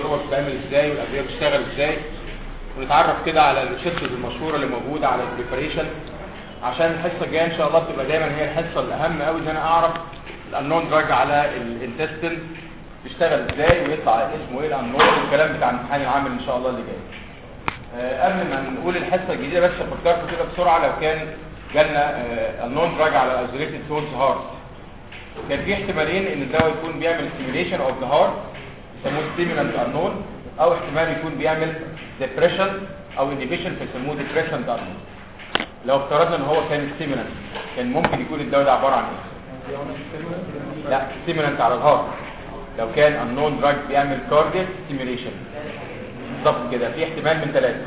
التجربه بتتعمل ازاي والادويه بتشتغل ازاي ونتعرف كده على الريسيرشز المشهوره اللي موجوده على البريباريشن عشان الحصه الجايه ان شاء الله بتبقى دايما هي الحصه الاهم قوي ان انا اعرف الانون دراج على الانتستين بيشتغل ازاي ويطلع اسمه ايه الانون والكلام بتاع الامتحان العام ان شاء الله اللي جاي آه، قبل ما نقول الحصه الجديده بس افكركم كده بسرعه لو كان جالنا النون دراج على ايزوليتد سورس هارت كان في احتمالين ان الدواء يكون بيعمل ستيميليشن اوف ذا هارت يسموه ستيمولانت انون او احتمال يكون بيعمل ديبريشن او انهبيشن فيسموه ديبريشن انون لو افترضنا ان هو كان ستيمولانت كان ممكن يكون الدواء ده عباره عن ايه لا ستيمولانت على الهارت لو كان النون دراج بيعمل كاردياك ستيميليشن بالظبط كده في احتمال من ثلاثه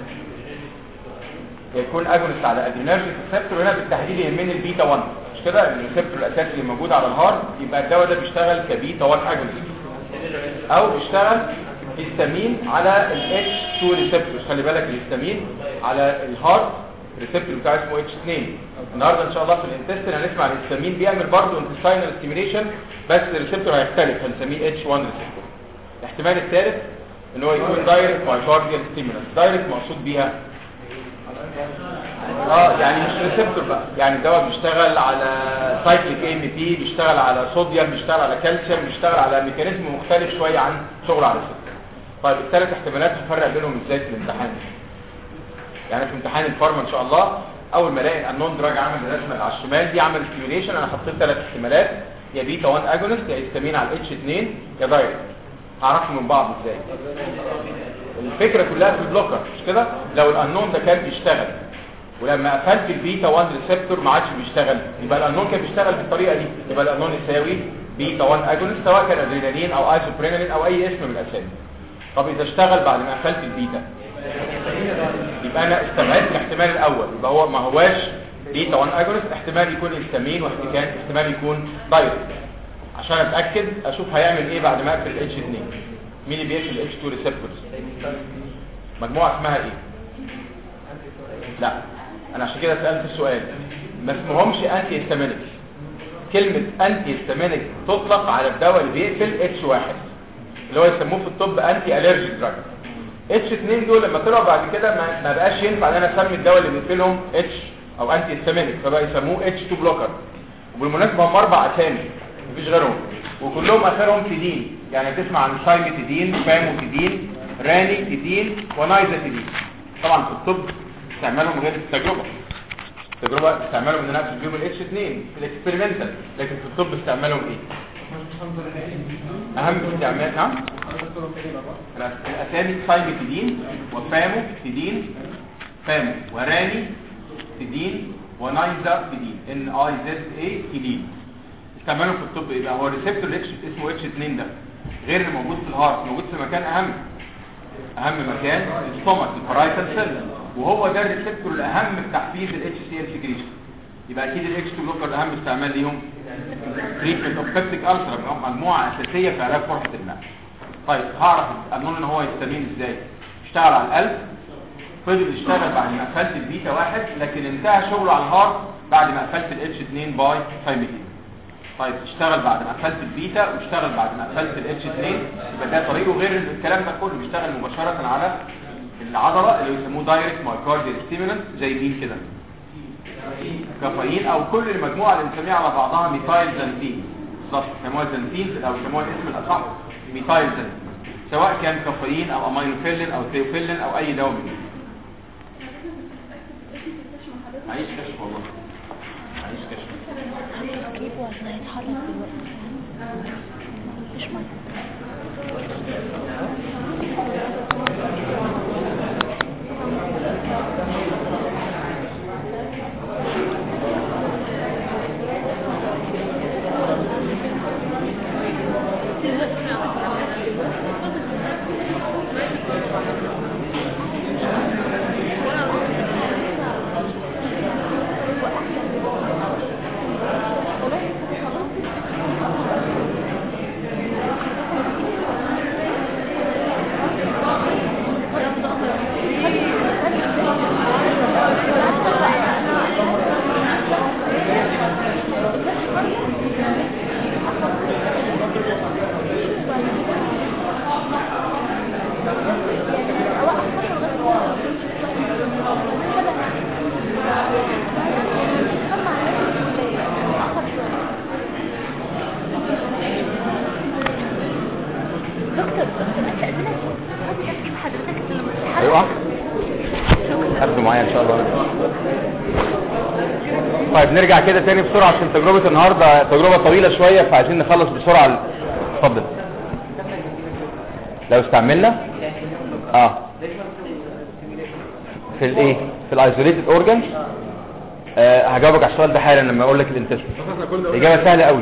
يكون اجونست على ادرينرجيك ريسبتور هنا بالتحديد يهمني البيتا 1 مش كده الريسبتور الاساسي اللي موجود على الهارت يبقى الدواء ده بيشتغل كبيتا 1 اجونست او بيشتغل هيستامين على الاتش 2 ريسبتور خلي بالك الهيستامين على الهارت ريسبتور بتاع اسمه اتش 2 النهارده ان شاء الله في الانتستين هنسمع الهيستامين بيعمل برضه انتستينال ستيميليشن بس الريسبتور هيختلف هنسميه اتش 1 ريسبتور الاحتمال الثالث ان هو يكون دايركت مايكارديال ستيمولانس دايركت مقصود بيها اه يعني مش ريسبتور بقى يعني الدواء بيشتغل على سايكليك ام بي بيشتغل على صوديوم بيشتغل على كالسيوم بيشتغل على ميكانيزم مختلف شويه عن شغل على الريسبتور طيب الثلاث احتمالات هنفرق بينهم ازاي في الامتحان يعني في امتحان الفارما ان شاء الله اول ما الاقي النون دراج عامل الرسمه اللي على الشمال دي عمل ستيميليشن انا حطيت ثلاث احتمالات يا بيتا 1 اجونست يا هيستامين على الاتش 2 يا دايركت هعرفهم من بعض ازاي الفكره كلها في البلوكر مش كده لو الانون ده كان بيشتغل ولما قفلت البيتا 1 ريسبتور ما عادش بيشتغل يبقى الانون كان بيشتغل بالطريقه دي يبقى الانون يساوي بيتا 1 اجونست سواء كان ادرينالين او ايزوبرينالين او اي اسم من الاسامي طب اذا اشتغل بعد ما قفلت البيتا يبقى انا استبعدت الاحتمال الاول يبقى هو ما هواش بيتا 1 اجونست احتمال يكون هيستامين واحتمال احتمال يكون دايركت عشان اتاكد اشوف هيعمل ايه بعد ما اقفل الاتش 2 مين اللي بيقفل الاتش 2 ريسبتورز مجموعه اسمها ايه لا انا عشان كده سالت السؤال ما اسمهمش انتي هيستامينيك كلمه انتي هيستامينيك تطلق على الدواء اللي بيقفل اتش 1 اللي هو يسموه في الطب انتي الرجيك دراج اتش 2 دول لما طلعوا بعد كده ما, ما بقاش ينفع ان انا اسمي الدواء اللي بيقفلهم اتش او انتي هيستامينيك فبقى يسموه اتش 2 بلوكر وبالمناسبه هم اربع اسامي مفيش غيرهم وكلهم اخرهم تدين يعني تسمع عن سايمتيدين فاموتيدين رانيتيدين ونايزاتيدين طبعا في الطب استعمالهم غير التجربه التجربه استعمالهم ان انا اقفل بيهم الاتش 2 في الاكسبيرمنتال لكن في الطب استعمالهم ايه اهم استعمال نعم الاسامي سايمتيدين وفاموتيدين فامو وراني تدين ونايزاتيدين ان اي زد اي تدين استعماله في الطب ايه بقى هو الريسبتور اللي اسمه اتش 2 ده غير اللي موجود في الهارت موجود في مكان اهم اهم مكان الستومك الفرايتال سيل وهو ده الريسبتور الاهم في تحفيز الاتش سي ال سكريشن يبقى اكيد الاتش 2 بلوكر اهم استعمال ليهم تريتمنت اوف بيبتيك السر مجموعه اساسيه في علاج فرحه المعده طيب هعرف القانون ان هو يستمين ازاي اشتغل على القلب فضل يشتغل بعد ما قفلت البيتا واحد لكن انتهى شغله على الهارت بعد ما قفلت الاتش 2 باي ثايميتين طيب اشتغل بعد ما قفلت البيتا واشتغل بعد ما قفلت الاتش 2 يبقى ده طريقه غير الكلام ده كله بيشتغل مباشره على العضله اللي بيسموه دايركت مايكارديال ستيمولانت زي مين كده كافيين او كل المجموعه اللي بنسميها على بعضها ميثايل زنتين بالظبط يسموها زنتين او يسموها الاسم الاصح ميثايل زنتين سواء كان كافيين او امينوفيلين او ثيوفيلين او اي دواء من دول عايش كشف والله عايش كشف جيبه عشان هيتحرك دلوقتي مفيش ميه استاذنك حط اسم حضرتك لما تتحرك هيقع قبل معايا ان شاء الله طيب نرجع كده تاني بسرعه عشان تجربه النهارده تجربه طويله شويه فعايزين نخلص بسرعه اتفضل لو استعملنا اه في الايه في الايزوليتد اورجانز آه هجاوبك على السؤال ده حالا لما اقول لك الانتست اجابه سهله قوي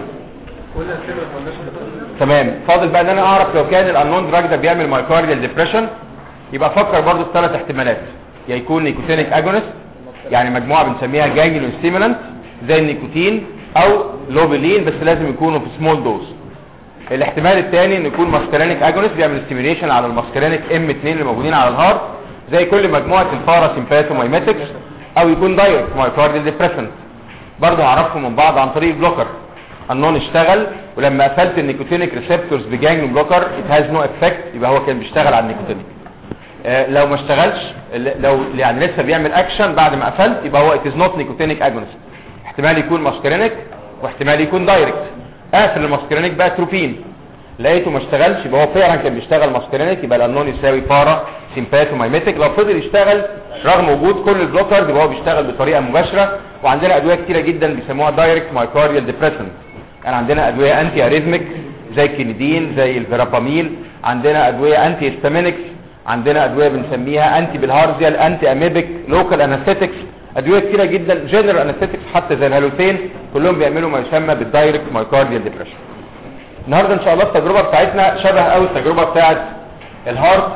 تمام فاضل بقى ان انا اعرف لو كان الانون دراج ده بيعمل مايكارديال ديبريشن يبقى فكر برضو في ثلاث احتمالات يا يكون نيكوتينيك اجونست يعني مجموعه بنسميها جانجليون ستيمولانت زي النيكوتين او لوبلين بس لازم يكونوا في سمول دوز الاحتمال الثاني ان يكون ماسكرينيك اجونست بيعمل ستيميوليشن على الماسكرينيك ام 2 اللي موجودين على الهارت زي كل مجموعه الباراسيمباثومايماتكس او يكون دايركت مايكارديال ديبريشن برضه هعرفهم من بعض عن طريق البلوكر النون اشتغل ولما قفلت النيكوتينيك ريسبتورز بجانجليون بلوكر ات هاز نو افكت يبقى هو كان بيشتغل على النيكوتينيك آه، لو ما اشتغلش ل- لو يعني لسه بيعمل اكشن بعد ما قفلت يبقى هو ات از نوت نيكوتينيك اجونست احتمال يكون ماسكرينيك واحتمال يكون دايركت اقفل الماسكرينيك بقى تروبين لقيته ما اشتغلش يبقى هو فعلا كان بيشتغل ماسكرينيك يبقى الانون يساوي بارا سيمباثومايميتك لو فضل يشتغل رغم وجود كل البلوكرز يبقى هو بيشتغل بطريقه مباشره وعندنا ادويه كتيره جدا بيسموها دايركت مايكارديال ديبريسنت يعني عندنا ادويه انتي اريثميك زي الكينيدين زي الفيراباميل عندنا ادويه انتي هيستامينكس عندنا ادويه بنسميها انتي بالهارزيال انتي اميبك لوكال انستيكس ادويه كتيره جدا جنرال انستيكس حتى زي الهالوتين كلهم بيعملوا ما يسمى بالدايركت مايكارديال ديبريشن النهارده ان شاء الله التجربه بتاعتنا شبه قوي التجربه بتاعت الهارت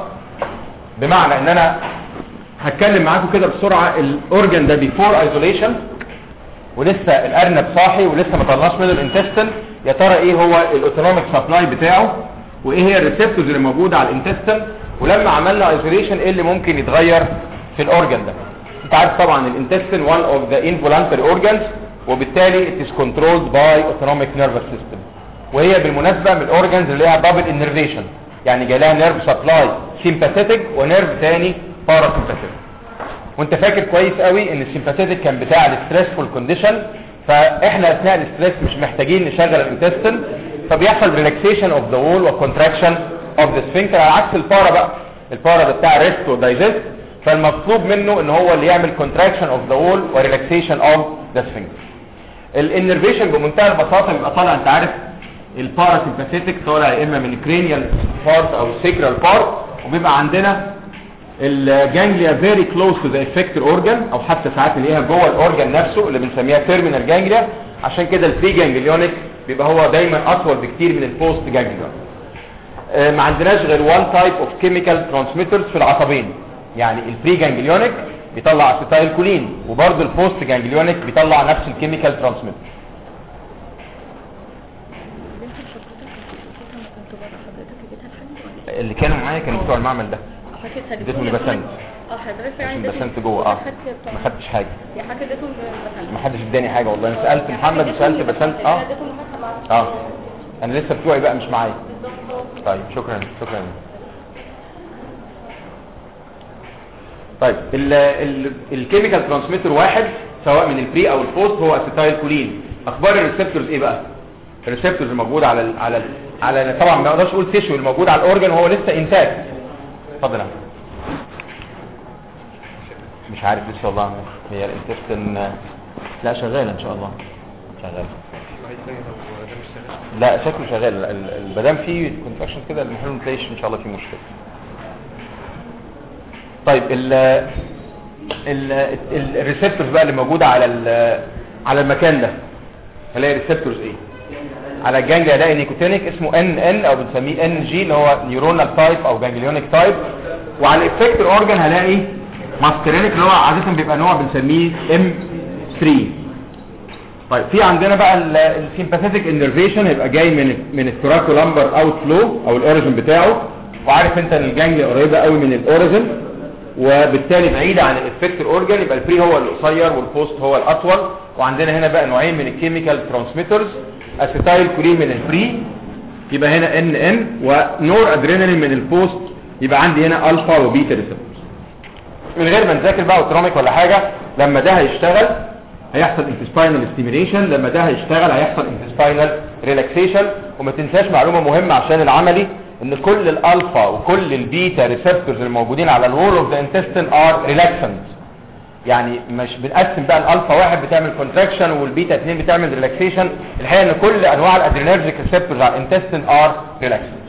بمعنى ان انا هتكلم معاكم كده بسرعه الاورجن ده بيفور ايزوليشن ولسه الارنب صاحي ولسه ما طلعش منه الانتستين يا ترى ايه هو الاوتونوميك سبلاي بتاعه وايه هي الريسبتورز اللي موجوده على الانتستين ولما عملنا ايزوليشن ايه اللي ممكن يتغير في الاورجن ده انت عارف طبعا الانتستين one of the involuntary organs وبالتالي it is controlled by autonomic nervous system وهي بالمناسبه من الاورجنز اللي ليها دبل انرفيشن يعني جاي لها نيرف سبلاي سيمباثيتك ونيرف ثاني باراسيمباثيتك وانت فاكر كويس قوي ان السيمباثيتك كان بتاع الستريسفول كونديشن فاحنا اثناء الاستريس مش محتاجين نشغل الانتستين فبيحصل ريلاكسيشن اوف ذا وول وكونتراكشن اوف ذا سفنكتر على عكس البارا بقى البارا ده بتاع ريست ودايجست فالمطلوب منه ان هو اللي يعمل كونتراكشن اوف ذا وول وريلاكسيشن اوف ذا سفنكتر الانرفيشن بمنتهى البساطه بيبقى طالع انت عارف الباراسيمباثيتك طالع يا اما من الكرينيال بارت او السيكرال بارت وبيبقى عندنا الجانجليا فيري كلوز تو ذا افكتور اورجان او حتى ساعات نلاقيها جوه الاورجان نفسه اللي بنسميها تيرمينال جانجليا عشان كده البري جانجليونيك بيبقى هو دايما اطول بكتير من البوست جانجليون آه، ما عندناش غير وان تايب اوف كيميكال ترانسميترز في العصبين يعني البري جانجليونيك بيطلع اسيتايل كولين وبرضه البوست جانجليونيك بيطلع نفس الكيميكال ترانسميتر بنت حضرتك لما كنت بره حضرتك اديتها لحد ولا اللي كانوا معايا كانوا بتوع المعمل ده حضرتك اديتهم لبسنت اه حضرتك عشان اديتهم- بسنت جوه اه خدت بتاع- ما خدتش حاجه يا حضرتك اديتهم لبسنت ما حدش اداني حاجه والله انا سالت محمد وسالت بسنت اه اديتهم لحد معرفش اه انا لسه بتوعي بقى مش معايا طيب شكرا شكرا طيب ال ال الكيميكال ترانسميتر واحد سواء من البري او البوست هو اسيتايل كولين اخبار الريسبتورز ايه بقى الريسبتورز الموجوده على ال على ال على طبعا ما اقدرش اقول تيشو الموجود على الاورجن وهو لسه انتاج اتفضل يا عم. مش عارف لسه والله هي الانتستين لا شغاله ان شاء الله شغاله لا شكله شغال ال- ال- ما دام في كونتراكشن كده المحلول ما تلاقيش ان شاء الله في مشكله طيب ال ال الريسبتورز بقى اللي موجوده على ال- على المكان ده هلاقي ريسبتورز ايه على الجانجليا الاقي نيكوتينيك اسمه ان ان او بنسميه ان جي اللي هو نيورونال تايب او جانجليونيك تايب وعلى الافكتور اورجان هلاقي ماسكرينيك اللي هو عاده بيبقى نوع بنسميه ام 3 طيب في عندنا بقى السيمباثيتك انرفيشن هيبقى جاي من من الثوراكو لامبر اوت فلو او الاوريجن بتاعه وعارف انت ان الجانجليا قريبه قوي من الاوريجن وبالتالي بعيده عن الافكتور اورجان يبقى البري هو القصير والبوست هو الاطول وعندنا هنا بقى نوعين من الكيميكال ترانسميترز اسيتايل كولين من البري يبقى هنا ان ان ونور ادرينالين من البوست يبقى عندي هنا الفا وبيتا ريسبتورز من غير ما نذاكر بقى اوتراميك ولا حاجه لما ده هيشتغل هيحصل انتسباينال ستيميليشن لما ده هيشتغل هيحصل انتسباينال ريلاكسيشن وما تنساش معلومه مهمه عشان العملي ان كل الالفا وكل البيتا ريسبتورز الموجودين على الوول اوف ذا انتستين ار ريلاكسنت يعني مش بنقسم بقى الالفا واحد بتعمل كونتراكشن والبيتا اتنين بتعمل ريلاكسيشن الحقيقه ان كل انواع الادرينرجيك ريسبتورز على الانتستين ار ريلاكسنت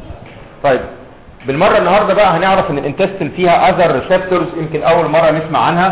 طيب بالمره النهارده بقى هنعرف ان الانتستين فيها اذر ريسبتورز يمكن اول مره نسمع عنها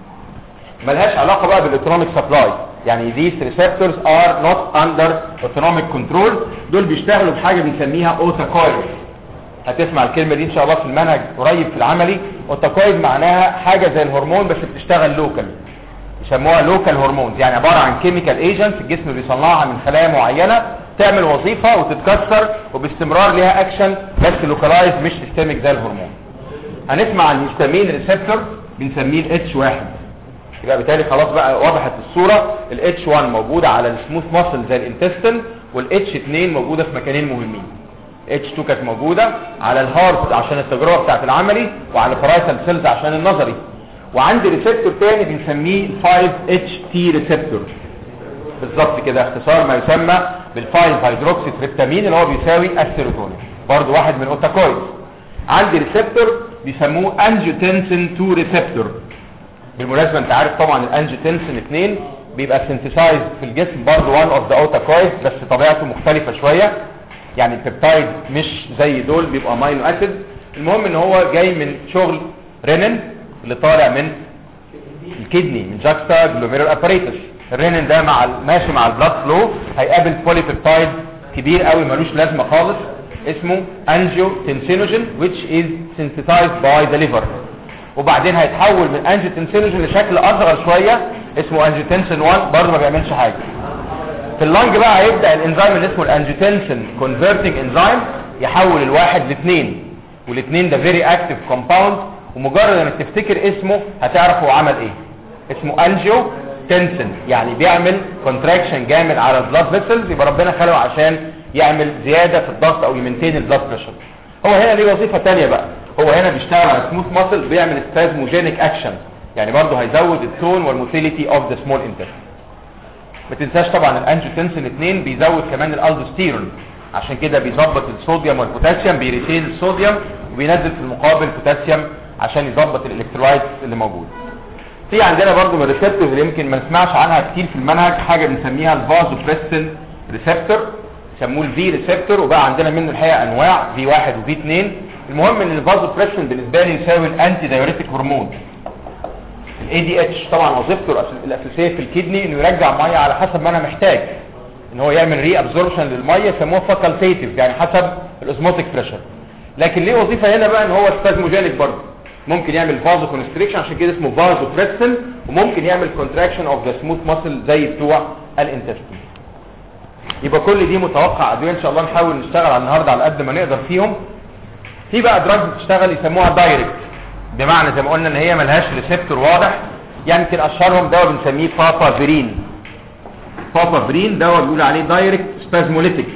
ملهاش علاقه بقى بالاوتونوميك سبلاي يعني these receptors are not under autonomic control دول بيشتغلوا بحاجه بنسميها اوتاكويد هتسمع الكلمه دي ان شاء الله في المنهج قريب في العملي اوتاكويد معناها حاجه زي الهرمون بس بتشتغل لوكال يسموها لوكال هرمونز يعني عباره عن كيميكال ايجنتس الجسم بيصنعها من خلايا معينه تعمل وظيفه وتتكسر وباستمرار ليها اكشن بس لوكالايز مش سيستميك زي الهرمون هنسمع عن هيستامين ريسبتور بنسميه الاتش واحد يبقى بالتالي خلاص بقى وضحت الصورة ال H1 موجودة على السموث ماسل زي الانتستين وال H2 موجودة في مكانين مهمين H2 كانت موجودة على الهارت عشان التجربة بتاعت العملي وعلى البرايتال سيلز عشان النظري وعندي ريسبتور تاني بنسميه 5-HT ريسبتور بالظبط كده اختصار ما يسمى بالفايل هيدروكسي تريبتامين اللي هو بيساوي السيروتونين برضه واحد من الاوتاكويد عندي ريسبتور بيسموه انجيوتنسين 2 ريسبتور بالمناسبة انت عارف طبعا الانجيوتنسين 2 بيبقى سنتسايز في الجسم برضه وان اوف ذا اوتاكويد بس طبيعته مختلفة شوية يعني البيبتايد مش زي دول بيبقى امينو اسيد المهم ان هو جاي من شغل رينين اللي طالع من الكدني من جاكستا جلوميرال اباريتس الرينين ده مع ماشي مع البلاد فلو هيقابل بوليبيبتايد كبير قوي ملوش لازمه خالص اسمه انجيوتنسينوجين which is synthesized by the liver وبعدين هيتحول من انجيوتنسينوجين لشكل اصغر شويه اسمه انجيوتنسين 1 برضه ما بيعملش حاجه في اللنج بقى هيبدا الانزيم اللي اسمه الانجيوتنسين كونفرتنج انزيم يحول الواحد لاثنين والاثنين ده فيري اكتيف كومباوند ومجرد انك تفتكر اسمه هتعرف هو عمل ايه اسمه انجيو تنسن يعني بيعمل كونتراكشن جامد على البلاد فيسلز يبقى ربنا خلقه عشان يعمل زياده في الضغط او يمنتين البلاد بريشر هو هنا ليه وظيفه ثانيه بقى هو هنا بيشتغل على سموث ماسل بيعمل سبازموجينيك اكشن يعني برضه هيزود التون والموتيليتي اوف ذا سمول انتستين ما تنساش طبعا الانجيوتنسين 2 بيزود كمان الالدوستيرون عشان كده بيظبط الصوديوم والبوتاسيوم بيريتين الصوديوم وبينزل في المقابل بوتاسيوم عشان يظبط الالكترولايتس اللي موجود في عندنا برضو من الريسبتورز اللي يمكن ما نسمعش عنها كتير في المنهج حاجه بنسميها الفازوبريستين ريسبتور يسموه الفي ريسبتور وبقى عندنا منه الحقيقه انواع في 1 وفي 2 المهم ان الفازوبريستين بالنسبه لي يساوي الانتي دايوريتيك هرمون الاي دي اتش طبعا وظيفته الأس- الاساسيه في الكدني انه يرجع ميه على حسب ما انا محتاج ان هو يعمل ري ابزوربشن للميه يسموه فاكولتيتيف يعني حسب الاوزموتيك بريشر لكن ليه وظيفه هنا بقى ان هو سبازموجينيك برضه ممكن يعمل فازو كونستريكشن عشان كده اسمه فازو بريستن وممكن يعمل كونتراكشن اوف ذا سموث ماسل زي بتوع الانتستين يبقى كل دي متوقع ادويه ان شاء الله نحاول نشتغل على النهارده على قد ما نقدر فيهم في بقى دراجز بتشتغل يسموها دايركت بمعنى زي ما قلنا ان هي ملهاش ريسبتور واضح يمكن اشهرهم دواء بنسميه بابافيرين بابافيرين دواء بيقول عليه دايركت سبازموليتيك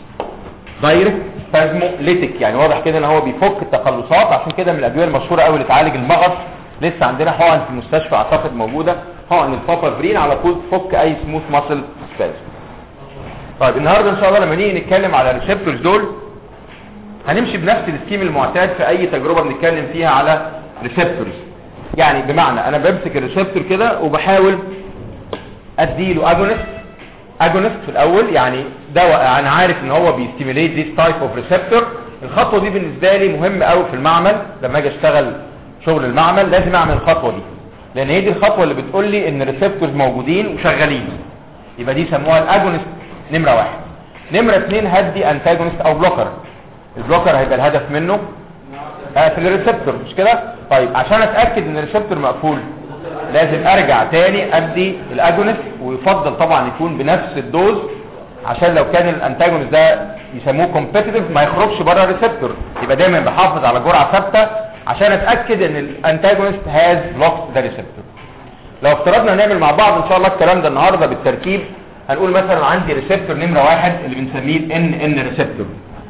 دايركت سبازموليتيك يعني واضح كده ان هو بيفك التقلصات عشان كده من الادويه المشهوره قوي اللي تعالج المغص لسه عندنا حقن في المستشفى اعتقد موجوده حقن البابافيرين على طول تفك اي سموث ماسل سبازم طيب النهارده ان شاء الله لما نيجي نتكلم على الريسبتورز دول هنمشي بنفس السكيم المعتاد في اي تجربه بنتكلم فيها على ريسبتورز يعني بمعنى انا بمسك الريسبتور كده وبحاول اديله اجونست اجونست في الاول يعني دواء انا عارف ان هو بيستيميليت ذيس تايب اوف ريسبتور الخطوه دي بالنسبه لي مهمه قوي في المعمل لما اجي اشتغل شغل المعمل لازم اعمل الخطوه دي لان هي دي الخطوه اللي بتقول لي ان الريسبتورز موجودين وشغالين يبقى دي يسموها الاجونست نمره واحد نمره اثنين هدي انتاجونست او بلوكر البلوكر هيبقى الهدف منه اقفل الريسبتور مش كده طيب عشان اتاكد ان الريسبتور مقفول لازم ارجع تاني ادي الاجونست ويفضل طبعا يكون بنفس الدوز عشان لو كان الانتاجونست ده يسموه كومبيتيتيف ما يخرجش بره الريسبتور يبقى دايما بحافظ على جرعه ثابته عشان اتاكد ان الانتاجونست هاز بلوكت ذا ريسبتور لو افترضنا نعمل مع بعض ان شاء الله الكلام ده النهارده بالترتيب هنقول مثلا عندي ريسبتور نمره واحد اللي بنسميه الان ان ريسبتور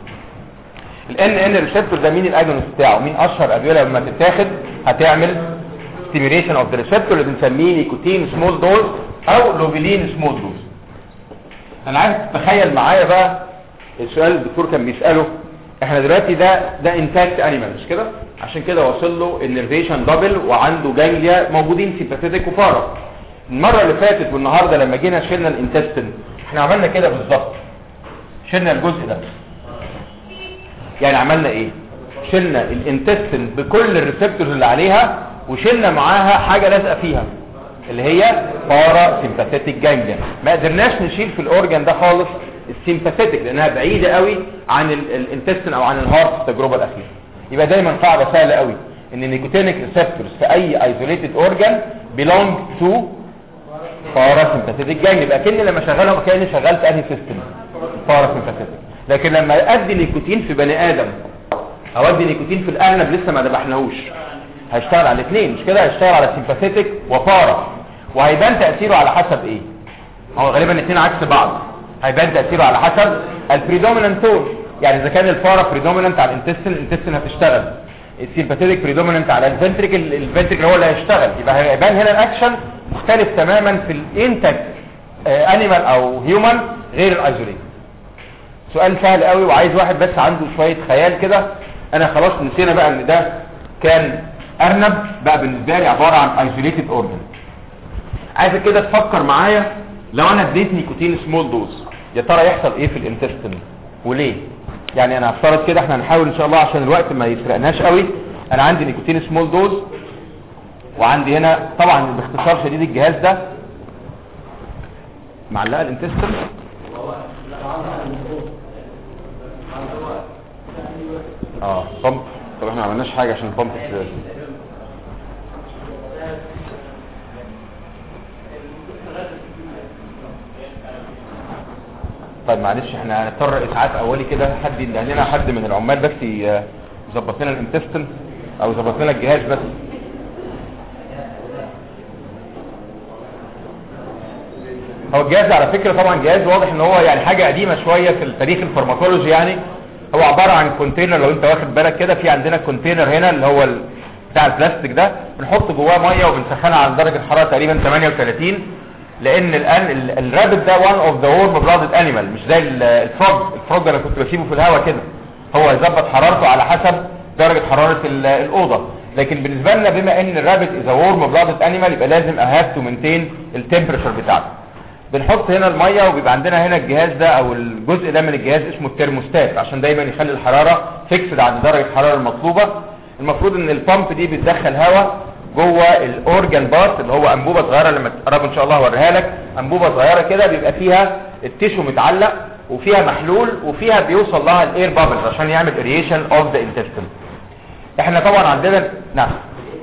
الان ان ريسبتور ده مين الاجونست بتاعه مين اشهر ادويه لما تتاخد هتعمل ستيميوليشن اوف ذا ريسبتور اللي بنسميه نيكوتين سمول دوز او لوبيلين سمول دوز انا عايز تتخيل معايا بقى السؤال الدكتور كان بيساله احنا دلوقتي ده ده انتاكت انيمال مش كده عشان كده واصل له النرفيشن دبل وعنده جانجليا موجودين سيمباثيتك وفارا المره اللي فاتت والنهارده لما جينا شلنا الانتستين احنا عملنا كده بالظبط شلنا الجزء ده يعني عملنا ايه شلنا الانتستين بكل الريسبتورز اللي عليها وشلنا معاها حاجه لازقه فيها اللي هي بارا سيمباثيتك جانجليا ما قدرناش نشيل في الاورجان ده خالص السيمباثيتك لانها بعيده قوي عن الانتستين او عن الهارت في التجربه الاخيره يبقى دايما قاعده سهله قوي ان النيكوتينيك ريسبتورز في اي ايزوليتد اورجان belong to باراسمباثيتك جانج يبقى كاني لما شغلهم كاني شغلت انهي سيستم باراسمباثيتك لكن لما ادي نيكوتين في بني ادم او ادي نيكوتين في الارنب لسه ما ذبحناهوش هيشتغل على الاثنين مش كده هيشتغل على سيمباثيتك وبارا وهيبان تاثيره على حسب ايه هو غالبا الاثنين عكس بعض هيبان تاثيره على حسب البريدومينانت تون يعني اذا كان البارا بريدومينانت على الانتستين الانتستين هتشتغل السيمباثيتك بريدومينانت على الفنتريكل الفنتريكل هو اللي هيشتغل يبقى هيبان هنا الاكشن مختلف تماما في الانتاكت انيمال او هيومن غير الايزوليت سؤال سهل قوي وعايز واحد بس عنده شويه خيال كده انا خلاص نسينا بقى ان ده كان ارنب بقى بالنسبه لي عباره عن ايزوليتد اورجن عايزك كده تفكر معايا لو انا اديت نيكوتين سمول دوز يا ترى يحصل ايه في الانتستين وليه يعني انا هفترض كده احنا هنحاول ان شاء الله عشان الوقت ما يسرقناش قوي انا عندي نيكوتين سمول دوز وعندي هنا طبعا باختصار شديد الجهاز ده معلقه الانتستين اه بامب طب احنا ما عملناش حاجه عشان البامب تشتغل طيب معلش احنا هنضطر اسعاف اولي كده حد ينده لنا حد من العمال بس ي- يظبط لنا الانتستين او يظبط لنا الجهاز بس هو الجهاز على فكرة طبعا جهاز واضح ان هو يعني حاجة قديمة شوية في التاريخ الفارماكولوجي يعني هو عبارة عن كونتينر لو انت واخد بالك كده في عندنا كونتينر هنا اللي هو ال- بتاع البلاستيك ده بنحط جواه مية وبنسخنها على درجة حرارة تقريبا 38 لان الان ال- الرابت ده وان اوف ذا وورم بلادد انيمال مش زي ال- الفروج الفروج انا كنت بسيبه في الهواء كده هو يظبط حرارته على حسب درجة حرارة ال- الأوضة لكن بالنسبة لنا بما ان الرابت از وورم بلادد انيمال يبقى لازم اهاف تو مينتين التمبريتشر بتاعته بنحط هنا المية وبيبقى عندنا هنا الجهاز ده او الجزء ده من الجهاز اسمه الترموستات عشان دايما يخلي الحرارة فيكسد عند درجة الحرارة المطلوبة المفروض ان البامب دي بتدخل هواء جوه الاورجان بارت اللي هو انبوبة صغيرة لما تقرب ان شاء الله هوريها لك انبوبة صغيرة كده بيبقى فيها التيشو متعلق وفيها محلول وفيها بيوصل لها الاير بابلز عشان يعمل اريشن اوف ذا انتستين احنا طبعا عندنا نعم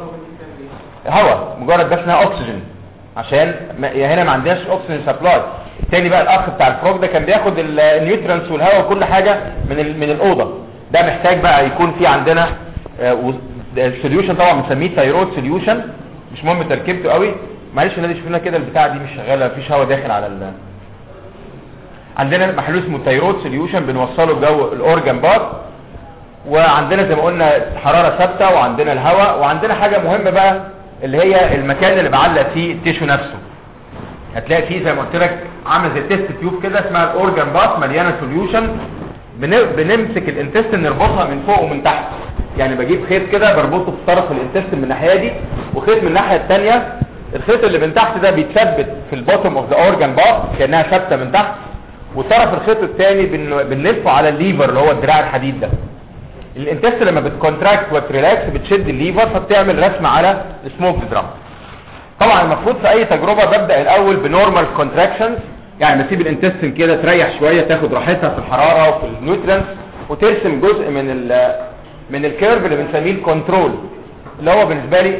هواء مجرد بس انها اكسجين عشان ما يا هنا ما عندناش اكسجين سبلاي التاني بقى الاخ بتاع الفروج ده كان بياخد ال- النيوترانس والهواء وكل حاجه من ال- من الاوضه ده محتاج بقى يكون في عندنا السوليوشن طبعا بنسميه ثايرويد سوليوشن مش مهم تركيبته قوي معلش نادي شوفنا كده البتاع دي مش شغاله مفيش هواء داخل على ال عندنا محلول اسمه ثايرويد سوليوشن بنوصله جو الاورجان بار وعندنا زي ما قلنا حراره ثابته وعندنا الهواء وعندنا حاجه مهمه بقى اللي هي المكان اللي بعلق فيه التيشو نفسه هتلاقي فيه زي ما قلت لك عامل زي تيست تيوب كده اسمها الاورجان باث مليانه سوليوشن بنمسك الانتستين نربطها من فوق ومن تحت يعني بجيب خيط كده بربطه في طرف الانتستين من الناحيه دي وخيط من الناحيه الثانيه الخيط اللي من تحت ده بيتثبت في البوتوم اوف ذا اورجان باث كانها ثابته من تحت وطرف الخيط الثاني بن- بنلفه على الليفر اللي هو الدراع الحديد ده الانتست لما بتكونتراكت وتريلاكس بتشد الليفر فبتعمل رسمه على السموك درام طبعا المفروض في اي تجربه ببدا الاول بنورمال كونتراكشنز يعني بسيب الانتستين كده تريح شويه تاخد راحتها في الحراره وفي النيوترينز وترسم جزء من ال من الكيرف اللي بنسميه الكنترول اللي هو بالنسبه لي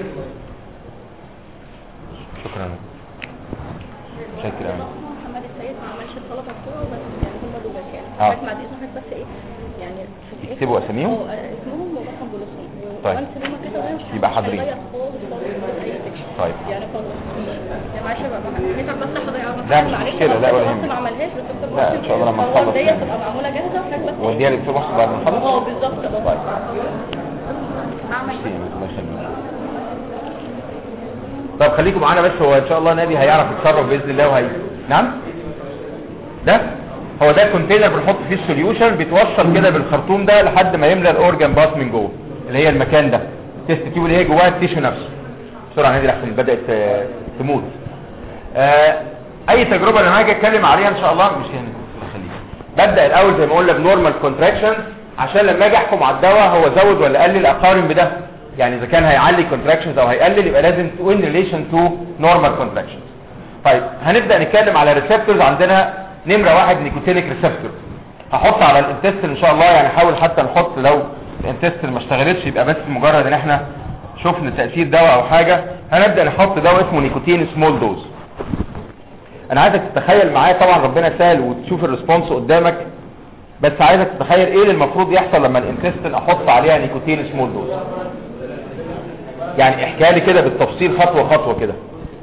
شكرا شكرا محمد السيد ما عملش الطلبه بتوعه بس يعني هم دول يعني آه. بس بعد اذنك بس ايه يعني في يكتبوا أساميهم؟ اه آه، اسمهم ورقم بولوسهم طيب. وانس ان هم كده وهي مش يبقى مش حاضرين. هيغير خالص خالص اي section. طيب. يعني خلاص يعني معلش بقى هنتعب بس حضرتك لا، مش مشكلة، لا، ولا بس يهمك. ما عملهاش بس الدكتور لا، محسن إن شاء الله لما هو نخلص ديت يعني. تبقى معموله جاهزه وحضرتك بس وديها للدكتور محسن بعد ما نخلص اه بالظبط اه طيب. اعمل ميرسي، الله يخليك. طب خليكم معانا بس هو ان شاء الله نادي هيعرف يتصرف باذن الله وهي نعم ده هو ده كونتينر بنحط فيه السوليوشن بيتوصل كده بالخرطوم ده لحد ما يملى الاورجان باث من جوه اللي هي المكان ده تيست تيوب اللي هي جواها التيشو نفسه بسرعه نادي لحسن بدات آه، تموت آه، اي تجربه انا هاجي اتكلم عليها ان شاء الله مش هنا خليك ببدا الاول زي ما قلنا بنورمال كونتراكشن عشان لما اجي احكم على الدواء هو زود ولا قلل اقارن بده يعني اذا كان هيعلي كونتراكشنز او هيقلل يبقى لازم تو ان ريليشن تو نورمال كونتراكشنز طيب هنبدا نتكلم على ريسبتورز عندنا نمره واحد نيكوتينيك ريسبتور هحط على الانتستين ان شاء الله يعني حاول حتى نحط لو الانتستين ما اشتغلتش يبقى بس مجرد ان احنا شفنا تاثير دواء او حاجه هنبدا نحط دواء اسمه نيكوتين سمول دوز انا عايزك تتخيل معايا طبعا ربنا سهل وتشوف الريسبونس قدامك بس عايزك تتخيل ايه اللي المفروض يحصل لما الانتستين احط عليها نيكوتين سمول دوز يعني احكي لي كده بالتفصيل خطوه خطوه كده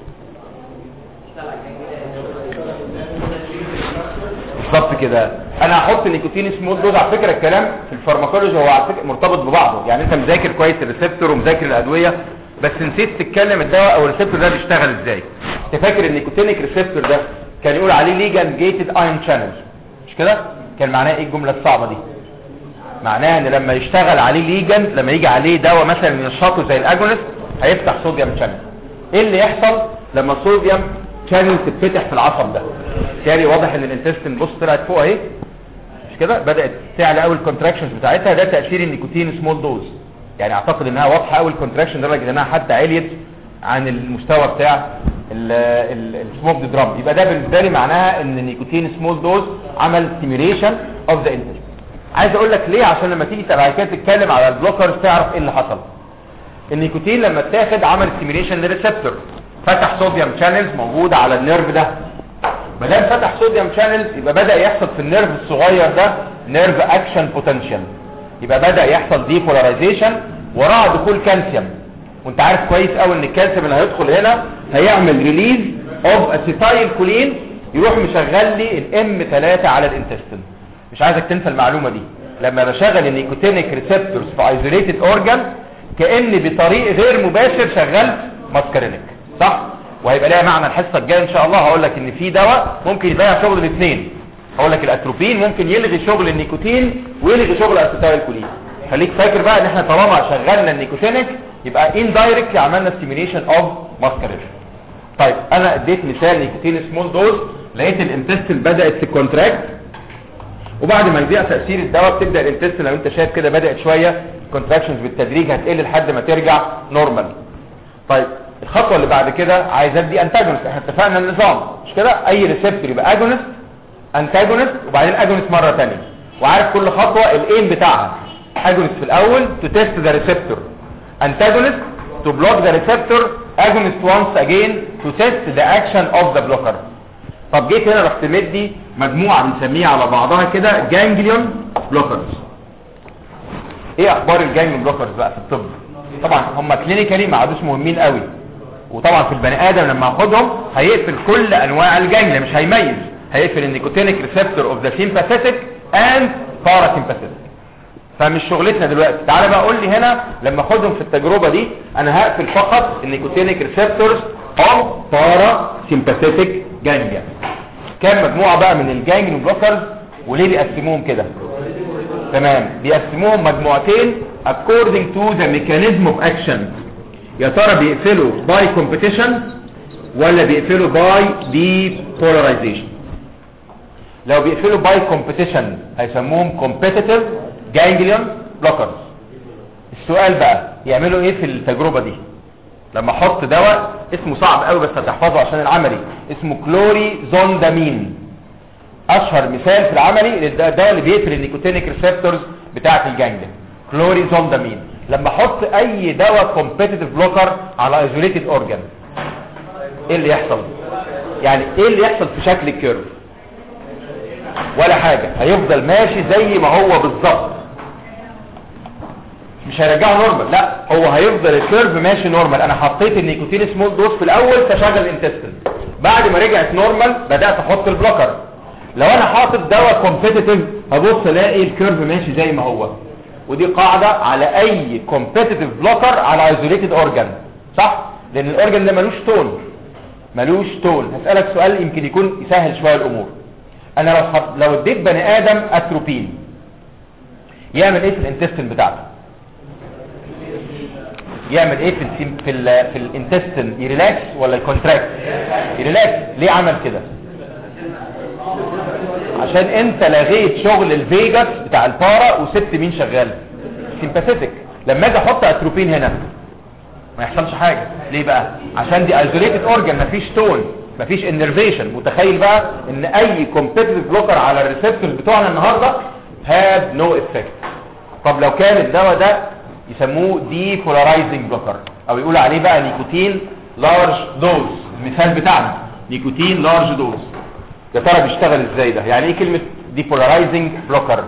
بالظبط كده انا هحط نيكوتين سمول دوز على فكره الكلام في الفارماكولوجي هو على فكره مرتبط ببعضه يعني انت مذاكر كويس الريسبتور ومذاكر الادويه بس نسيت تتكلم الدواء او الريسبتور ده بيشتغل ازاي انت فاكر النيكوتينيك ريسبتور ده كان يقول عليه ليجان جيتد ايون شانل مش كده كان معناه ايه الجمله الصعبه دي معناها ان لما يشتغل عليه ليجن لما يجي عليه دواء مثلا ينشطه زي الاجونست هيفتح صوديوم شانل ايه اللي يحصل لما الصوديوم شانل تتفتح في العصب ده بالتالي واضح ان الانتستين بص طلعت فوق اهي مش كده بدات تعلى قوي الكونتراكشنز بتاعتها ده تاثير النيكوتين سمول دوز يعني اعتقد انها واضحه قوي الكونتراكشن لدرجه انها حتى عليت عن المستوى بتاع السموك درام يبقى ده بالنسبه لي معناها ان النيكوتين سمول دوز عمل ستيميوليشن اوف ذا انتستين عايز اقول لك ليه عشان لما تيجي بعد كده تتكلم على البلوكرز تعرف ايه اللي حصل النيكوتين لما اتاخد عمل ستيميوليشن للريسبتور فتح صوديوم شانلز موجوده على النيرف ده ما دام فتح صوديوم شانلز يبقى بدا يحصل في النيرف الصغير ده نيرف اكشن بوتنشال يبقى بدا يحصل ديبولاريزيشن وراه دخول كالسيوم وانت عارف كويس قوي ان الكالسيوم اللي هيدخل هنا هيعمل ريليز اوف اسيتايل كولين يروح مشغل لي الام 3 على الانتستين مش عايزك تنسى المعلومه دي لما بشغل النيكوتينيك ريسبتورز في ايزوليتد اورجان كان بطريق غير مباشر شغلت ماسكارينيك صح وهيبقى ليها معنى الحصه الجايه ان شاء الله هقول لك ان في دواء ممكن يضيع شغل الاثنين هقول لك الاتروبين ممكن يلغي شغل النيكوتين ويلغي شغل الاسيتايل كولين خليك فاكر بقى ان احنا طالما شغلنا النيكوتينيك يبقى اندايركت عملنا ستيميوليشن اوف ماسكارينيك طيب انا اديت مثال نيكوتين سمول دوز لقيت الانتستين بدات تكونتراكت وبعد ما يضيع تاثير الدواء بتبدا الانتستين لو انت شايف كده بدات شويه كونتراكشنز بالتدريج هتقل لحد ما ترجع نورمال طيب الخطوه اللي بعد كده عايز ادي انتاجونست احنا اتفقنا النظام مش كده اي ريسبتور يبقى اجونست انتاجونست وبعدين اجونست مره ثانيه وعارف كل خطوه الايم بتاعها اجونست في الاول تو تيست ذا ريسبتور antagonist to block the receptor agonist once again to test the action of the blocker طب جيت هنا رحت مدي مجموعة بنسميها على بعضها كده جانجليون بلوكرز ايه اخبار الجانجليون بلوكرز بقى في الطب طبعا هم كلينيكالي ما عادوش مهمين قوي وطبعا في البني ادم لما اخدهم هيقفل كل انواع الجانجليا مش هيميز هيقفل النيكوتينيك ريسبتور اوف ذا سيمباثيتك اند باراسيمباثيتك فمش شغلتنا دلوقتي تعالى بقى قول لي هنا لما اخدهم في التجربه دي انا هقفل فقط النيكوتينيك ريسبتورز او بارا سيمباثيتك جانجليا كام مجموعه بقى من الجانجليون بلوكرز وليه بيقسموهم كده تمام بيقسموهم مجموعتين according to the mechanism of action يا ترى بيقفلوا باي كومبيتيشن ولا بيقفلوا باي depolarization لو بيقفلوا باي كومبيتيشن هيسموهم competitive ganglion blockers السؤال بقى يعملوا ايه في التجربة دي لما احط دواء اسمه صعب قوي بس هتحفظه عشان العملي اسمه كلوري زوندامين اشهر مثال في العملي ده اللي بيقفل النيكوتينيك ريسبتورز بتاعه الجانجليا كلوري زوندامين لما احط اي دواء كومبيتيتيف بلوكر على ايزوليتد اورجان ايه اللي يحصل يعني ايه اللي يحصل في شكل الكيرف ولا حاجة هيفضل ماشي زي ما هو بالظبط مش هيرجعه نورمال لا هو هيفضل الكيرف ماشي نورمال انا حطيت النيكوتين سمول دوز في الاول تشغل الانتستين بعد ما رجعت نورمال بدات احط البلوكر لو انا حاطط دواء كومبيتيتيف هبص الاقي الكيرف ماشي زي ما هو ودي قاعده على اي كومبيتيتيف بلوكر على ايزوليتد اورجان صح لان الاورجان ده ملوش تون ملوش تون هسالك سؤال يمكن يكون يسهل شويه الامور انا لو حط... لو اديت بني ادم اتروبين يعمل ايه في الانتستين بتاعته يعمل ايه في السيم... في ال... في الانتستين يريلاكس ولا يكونتراكت يريلاكس ليه عمل كده عشان انت لغيت شغل الفيجاس بتاع البارا وسبت مين شغال سيمباثيتك لما اجي احط اتروبين هنا ما يحصلش حاجة ليه بقى عشان دي ايزوليتد اورجان مفيش تون مفيش انرفيشن متخيل بقى ان اي كومبيتيتيف بلوكر على الريسبتورز بتوعنا النهارده هاد نو افكت طب لو كان الدواء ده يسموه دي بولارايزنج بلوكر او يقول عليه بقى نيكوتين لارج دوز المثال بتاعنا نيكوتين لارج دوز يا ترى بيشتغل ازاي ده يعني ايه كلمه دي بولارايزنج بلوكر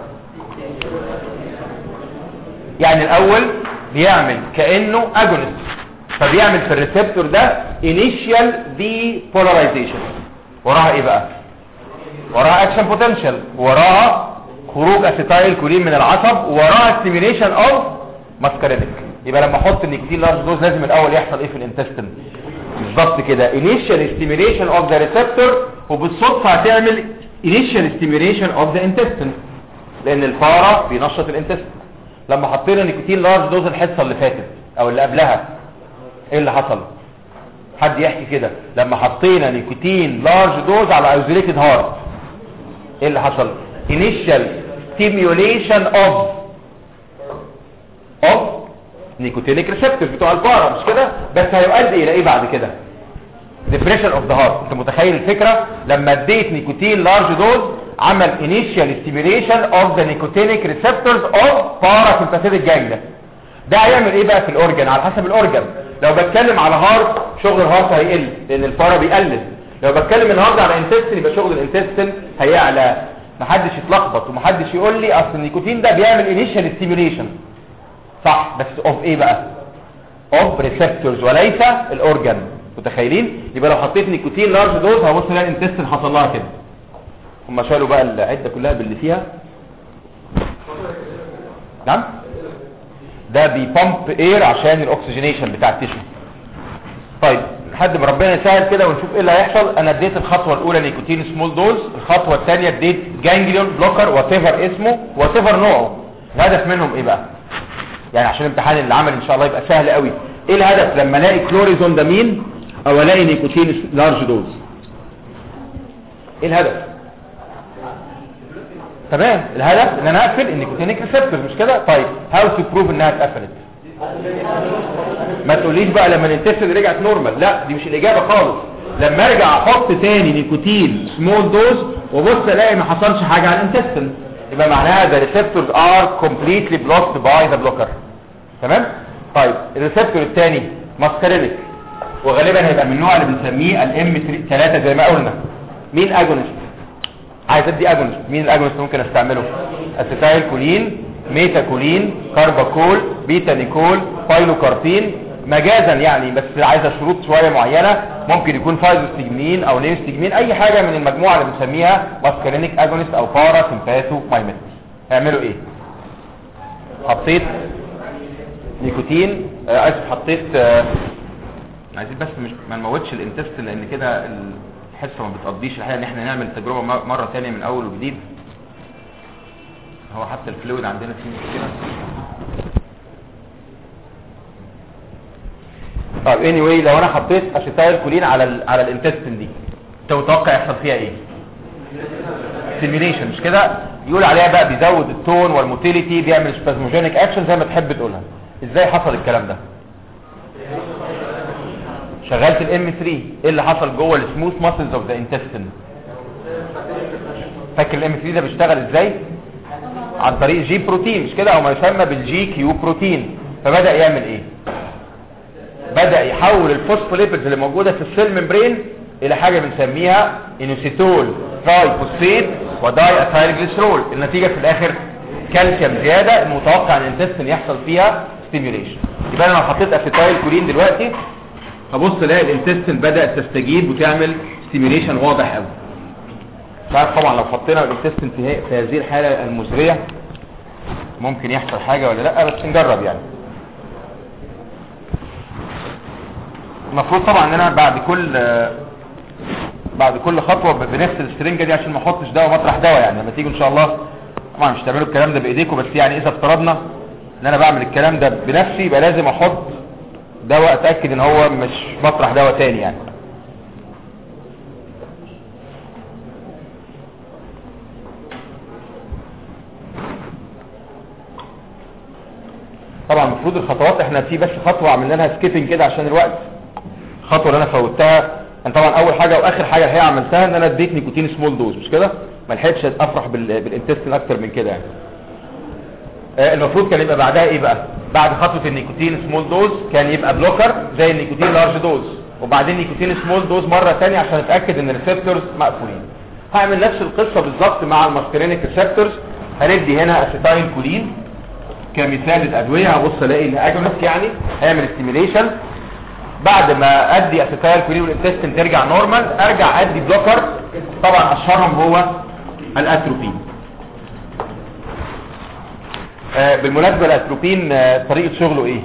يعني الاول بيعمل كانه اجونست فبيعمل في الريسبتور ده انيشيال دي بولاريزيشن وراها ايه بقى وراها اكشن بوتنشال وراها خروج اسيتايل كولين من العصب وراها ستيميوليشن اوف ماسكارينيك يبقى لما احط النيكوتين لارج دوز لازم الاول يحصل ايه في الانتستين بالظبط كده انيشيال ستيميوليشن اوف ذا ريسبتور وبالصدفه هتعمل انيشيال ستيميوليشن اوف ذا انتستين لان الفاره بينشط الانتستين لما حطينا نيكوتين لارج دوز الحصه اللي فاتت او اللي قبلها ايه اللي حصل حد يحكي كده لما حطينا نيكوتين لارج دوز على ايزوليتد هارت ايه اللي حصل initial stimulation of of نيكوتينيك ريسبتورز بتوع البارا مش كده بس هيؤدي الى ايه بعد كده depression of the heart انت متخيل الفكره لما اديت نيكوتين لارج دوز عمل initial stimulation of the nicotinic receptors of parasympathetic ganglia ده هيعمل ايه بقى في الاورجن على حسب الاورجن لو بتكلم على هارت شغل الهارت هيقل لان البارا بيقلل لو بتكلم النهارده على انتستين يبقى شغل الانتستين هيعلى محدش يتلخبط ومحدش يقول لي اصل النيكوتين ده بيعمل انيشال ستيميوليشن صح بس اوف ايه بقى اوف ريسبتورز وليس الاورجن متخيلين يبقى لو حطيت نيكوتين لارج دوز هبص الاقي الانتستين حصل لها كده هم شالوا بقى العده كلها باللي فيها نعم ده بيبامب اير عشان الاكسجينيشن بتاع التشو طيب لحد ما ربنا يسهل كده ونشوف ايه اللي هيحصل انا اديت الخطوه الاولى نيكوتين سمول دوز الخطوه الثانيه اديت جانجليون بلوكر وات ايفر اسمه وات ايفر نوعه الهدف منهم ايه بقى يعني عشان امتحان العمل ان شاء الله يبقى سهل قوي ايه الهدف لما الاقي كلوريزون ده مين او الاقي نيكوتين لارج دوز ايه الهدف تمام الهدف ان انا اقفل النيكوتينيك ريسبتور مش كده طيب هاو تو بروف انها اتقفلت ما تقوليش بقى لما الانتستين رجعت نورمال لا دي مش الاجابه خالص لما ارجع احط تاني نيكوتين سمول دوز وبص الاقي ما حصلش حاجه على الانتستين يبقى معناها the receptors are completely blocked by the blocker تمام طيب الريسبتور الثاني ماسكارينيك وغالبا هيبقى من النوع اللي بنسميه الام 3 زي ما قلنا مين اجونست عايز ادي اجونست مين الاجونست ممكن استعمله اسيتايل كولين ميتا كولين كارباكول بيتا نيكول بايلوكاربين مجازا يعني بس عايزه شروط شويه معينه ممكن يكون فايزوستجمين او نيوستجمين اي حاجه من المجموعه اللي بنسميها ماسكارينيك اجونست او بارا سمباثو مايمت هيعملوا ايه حطيت نيكوتين آه اسف حطيت آه عايزين بس مش ما نموتش الانتست لان كده الحصه ما بتقضيش الحقيقه ان احنا نعمل تجربه مره ثانيه من اول وجديد هو حتى الفلويد عندنا فيه مشكله طيب اني anyway لو انا حطيت اسيتايل كولين على ال على الانتستين دي انت متوقع يحصل فيها ايه سيميليشن مش كده يقول عليها بقى بيزود التون والموتيليتي بيعمل سبازموجينيك اكشن زي ما تحب تقولها ازاي حصل الكلام ده شغلت الام 3 ايه اللي حصل جوه السموث ماسلز اوف ذا انتستين فاكر الام 3 ده بيشتغل ازاي عن طريق جي بروتين مش كده او ما يسمى بالجي كيو بروتين فبدا يعمل ايه بدا يحول الفوسفوليبيدز اللي موجوده في السيل ممبرين الى حاجه بنسميها انوسيتول تراي فوسفيت وداي اسايل جليسرول النتيجه في الاخر كالسيوم زياده المتوقع ان الانتستين يحصل فيها ستيميوليشن يبقى انا لو حطيت اسيتايل كولين دلوقتي هبص الاقي الانتستين بدات تستجيب وتعمل ستيميوليشن واضح قوي عارف طبعا لو حطينا الانتستين في, في هذه الحاله المزريه ممكن يحصل حاجه ولا لا بس نجرب يعني المفروض طبعا ان انا بعد كل بعد كل خطوه ب- بنغسل السرنجه دي عشان ما احطش دواء مطرح دواء يعني لما تيجوا ان شاء الله طبعا مش تعملوا الكلام ده بايديكم بس يعني اذا افترضنا ان انا بعمل الكلام ده بنفسي يبقى لازم احط دواء اتاكد ان هو مش مطرح دواء تاني يعني طبعا المفروض الخطوات احنا في بس خطوه عملنا لها سكيبنج كده عشان الوقت الخطوه اللي انا فوتها كان طبعا اول حاجه واخر حاجه الحقيقه عملتها ان انا اديت نيكوتين سمول دوز مش كده ما لحقتش افرح بال- بالانتستين اكتر من كده يعني آه، المفروض كان يبقى بعدها ايه بقى بعد خطوه النيكوتين سمول دوز كان يبقى بلوكر زي النيكوتين لارج دوز وبعدين نيكوتين سمول دوز مره ثانيه عشان اتاكد ان الريسبتورز مقفولين هعمل نفس القصه بالظبط مع الماسكرينيك ريسبتورز هندي هنا اسيتايل كولين كمثال الادويه هبص الاقي ان اجونست يعني هيعمل ستيميليشن بعد ما ادي اسيتايل كولين والانتستين ترجع نورمال ارجع ادي بلوكر طبعا اشهرهم هو الاتروبين آه، بالمناسبة الاتروبين آه، طريقة شغله ايه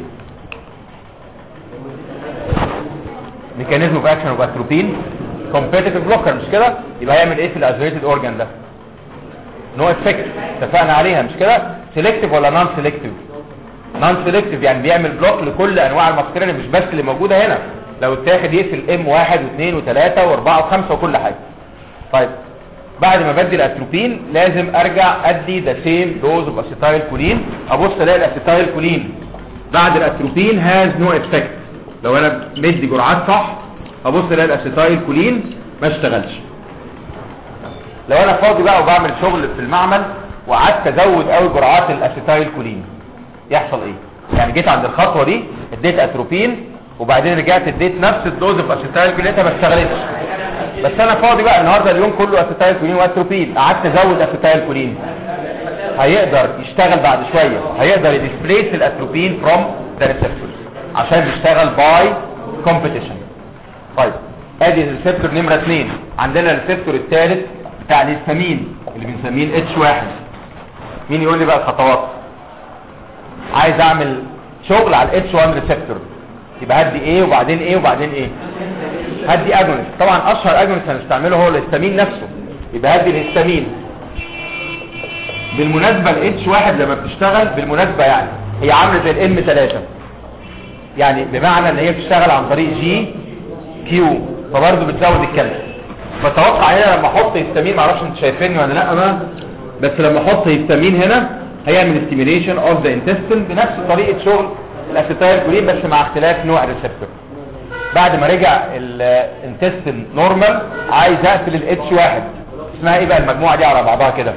ميكانيزم اوف اكشن اوف اتروبين كومبيتيتيف بلوكر مش كده يبقى هيعمل ايه في الازوليتد اورجان ده نو افكت اتفقنا عليها مش كده سيلكتيف ولا نون سيلكتيف نون سيلكتيف يعني بيعمل بلوك لكل انواع الماسكرين مش بس اللي موجوده هنا لو اتاخد يقفل ام واحد واثنين وثلاثة واربعة وخمسة وكل حاجة طيب بعد ما بدي الاتروبين لازم ارجع ادي ذا سيم دوز اوف اسيتايل كولين ابص الاقي الاسيتايل كولين بعد الاتروبين هاز نو افكت لو انا مدي جرعات صح ابص الاقي الاسيتايل كولين ما اشتغلش لو انا فاضي بقى وبعمل شغل في المعمل وقعدت ازود قوي جرعات الاسيتايل كولين يحصل ايه يعني جيت عند الخطوه دي اديت اتروبين وبعدين رجعت اديت نفس الدوز اوف اسيتايل كولين ما اشتغلتش بس انا فاضي بقى النهارده اليوم كله اسيتايل كولين واتروبين قعدت ازود اسيتايل كولين هيقدر يشتغل بعد شويه هيقدر يديسبليس الاتروبين فروم ذا ريسبتورز عشان بيشتغل باي كومبيتيشن طيب ادي الريسبتور نمره 2 عندنا الريسبتور الثالث بتاع الهستامين اللي بنسميه اتش واحد مين يقول لي بقى الخطوات عايز اعمل شغل على الاتش 1 ريسبتور يبقى هدي ايه وبعدين ايه وبعدين ايه هدي اجونست طبعا اشهر اجونست هنستعمله هو الهستامين نفسه يبقى هدي الهستامين بالمناسبة الاتش واحد لما بتشتغل بالمناسبة يعني هي عاملة زي الام 3 يعني بمعنى ان هي بتشتغل عن طريق جي كيو فبرضه بتزود الكالسيوم فتوقع هنا لما احط هستامين معرفش انت شايفيني ولا لا بقى بس لما احط هستامين هنا هيعمل ستيميليشن اوف ذا انتستين بنفس طريقه شغل الاسيتايل كولين بس مع اختلاف نوع الريسبتور بعد ما رجع الانتستين نورمال عايز اقفل الاتش واحد اسمها ايه بقى المجموعه دي على بعضها كده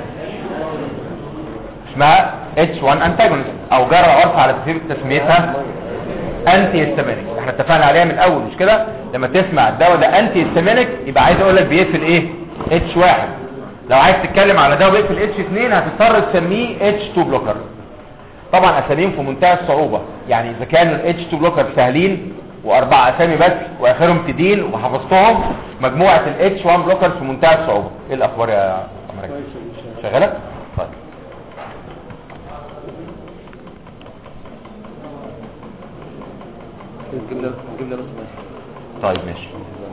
اسمها H1 antagonist او جرى عرف على تسميتها انتي هيستامينيك احنا اتفقنا عليها من الاول مش كده لما تسمع الدواء ده انتي هيستامينيك يبقى عايز اقول لك بيقفل ايه H1 لو عايز تتكلم على دواء بيقفل H2 هتضطر تسميه H2 بلوكر طبعا اساميهم في منتهى الصعوبة يعني اذا كان ال H2 بلوكر سهلين واربع اسامي بس واخرهم تدين وحفظتهم مجموعة ال H1 بلوكر في منتهى الصعوبة ايه الاخبار يا امريكا شغالة طيب طيب ماشي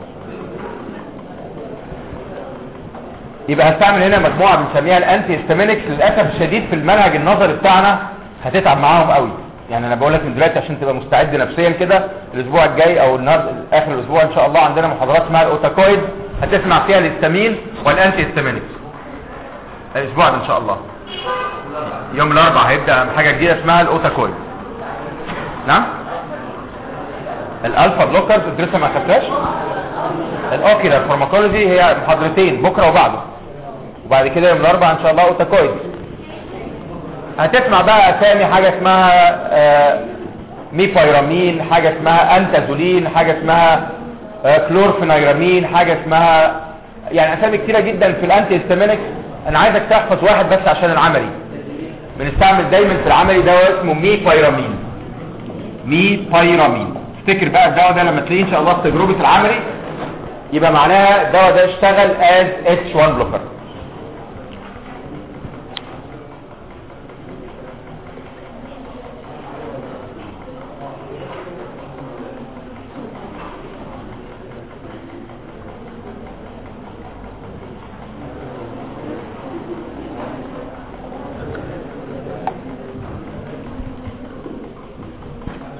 يبقى هستعمل هنا مجموعة بنسميها الانتي هيستامينكس للاسف الشديد في المنهج النظري بتاعنا هتتعب معاهم قوي يعني انا بقول لك من دلوقتي عشان تبقى مستعد نفسيا كده الاسبوع الجاي او النهارده اخر الاسبوع ان شاء الله عندنا محاضرات اسمها الاوتاكويد هتسمع فيها الهستامين والانتي هيستامينكس الاسبوع ده ان شاء الله يوم الاربعاء هيبدا حاجه جديده اسمها الاوتاكويد نعم الالفا بلوكرز انت لسه ما خدتهاش الاوكيلر فارماكولوجي هي محاضرتين بكره وبعده وبعد كده يوم الاربعاء ان شاء الله اوتاكويد هتسمع بقى اسامي حاجه اسمها آه ميفايرامين حاجه اسمها انتازولين حاجه اسمها آه كلورفينيرامين حاجه اسمها يعني اسامي كتيره جدا في الانتي هيستامينكس انا عايزك تحفظ واحد بس عشان العملي بنستعمل دايما في العملي دواء اسمه ميفايرامين ميفايرامين افتكر بقى الدواء ده لما تلاقيه ان شاء الله في تجربه العملي يبقى معناها الدواء ده اشتغل از اتش 1 بلوكر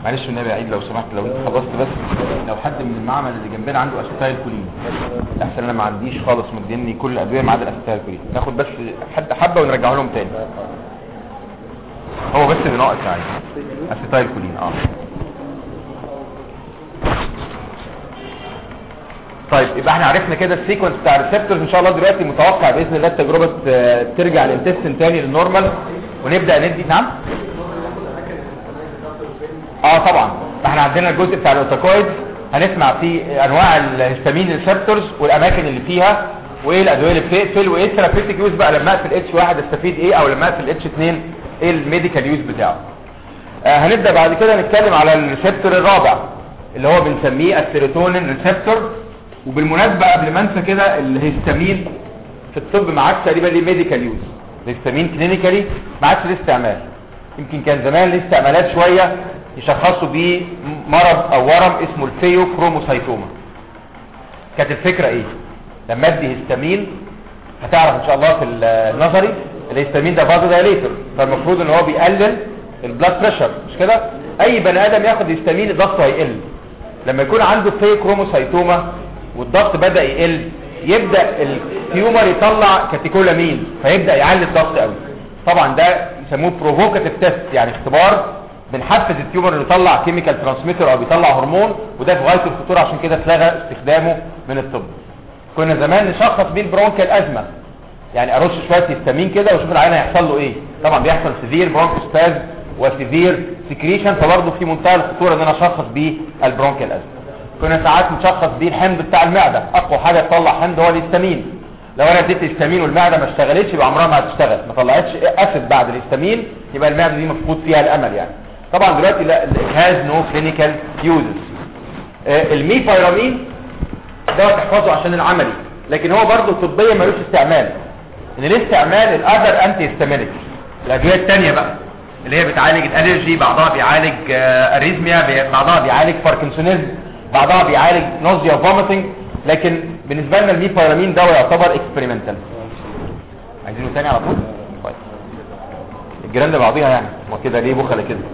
معلش النبي عيد لو سمحت لو انت خلصت بس لو حد من المعمل اللي جنبنا عنده اسيتايل كولين احسن انا ما عنديش خالص مديني كل الادويه ما عدا الاسيتايل كولين ناخد بس حد حبه ونرجعه لهم تاني هو بس اللي ناقص يعني اسيتايل كولين اه طيب يبقى احنا عرفنا كده السيكونس بتاع الريسبتورز ان شاء الله دلوقتي متوقع باذن الله التجربه ت- ترجع للانتستين تاني للنورمال ونبدا ندي نعم اه طبعا احنا عندنا الجزء بتاع الاوتاكويد هنسمع فيه انواع الهستامين ريسبتورز والاماكن اللي فيها وايه الادويه اللي بتقفل وايه الثيرابيوتيك يوز بقى لما اقفل اتش واحد استفيد ايه او لما اقفل اتش 2 ايه الميديكال يوز بتاعه آه هنبدا بعد كده نتكلم على الريسبتور الرابع اللي هو بنسميه السيروتونين ريسبتور وبالمناسبه قبل ما انسى كده الهستامين في الطب ما عادش تقريبا ليه ميديكال يوز الهستامين كلينيكالي ما عادش ليه استعمال يمكن كان زمان ليه استعمالات شويه يشخصوا بيه مرض او ورم اسمه الفيو كروموسايتوما كانت الفكره ايه لما ادي هستامين هتعرف ان شاء الله في النظري الهستامين ده فازو دايليتور فالمفروض ان هو بيقلل البلاد بريشر مش كده اي بني ادم ياخد هستامين الضغط هيقل لما يكون عنده فيو كروموسايتوما والضغط بدا يقل يبدا التيومر يطلع كاتيكولامين فيبدا يعلي الضغط قوي طبعا ده يسموه بروفوكاتيف تيست يعني اختبار بنحفز التيومر انه يطلع كيميكال ترانسميتر او بيطلع هرمون وده في غايه الخطوره عشان كده اتلغى استخدامه من الطب كنا زمان نشخص بيه البرونكيال ازمه يعني ارش شويه هيستامين كده واشوف العيان هيحصل له ايه طبعا بيحصل سيفير برونكوسباز وسيفير سكريشن فبرضه في منتهى الخطوره ان انا اشخص بيه البرونكيال ازمه كنا ساعات نشخص بيه الحمض بتاع المعده اقوى حاجه تطلع حمض هو الهستامين لو انا اديت هستامين والمعده ما اشتغلتش يبقى عمرها ما هتشتغل ما طلعتش اسيد بعد الهستامين يبقى المعده دي مفقود فيها الامل يعني طبعا دلوقتي لا هاز نو كلينيكال يوزز الميفايرامين ده تحفظه عشان العملي لكن هو برضه طبيا ملوش استعمال ان ليه استعمال الاذر انتي هيستامينيك الادويه الثانيه بقى اللي هي بتعالج الالرجي بعضها بيعالج آه، اريزميا بي- بعضها بيعالج باركنسونيزم بعضها بيعالج نوزيا وفوميتنج لكن بالنسبه لنا الميفايرامين ده يعتبر اكسبيرمنتال عايزينه تاني على طول طيب الجيران ده بعضيها يعني هو كده ليه بخله كده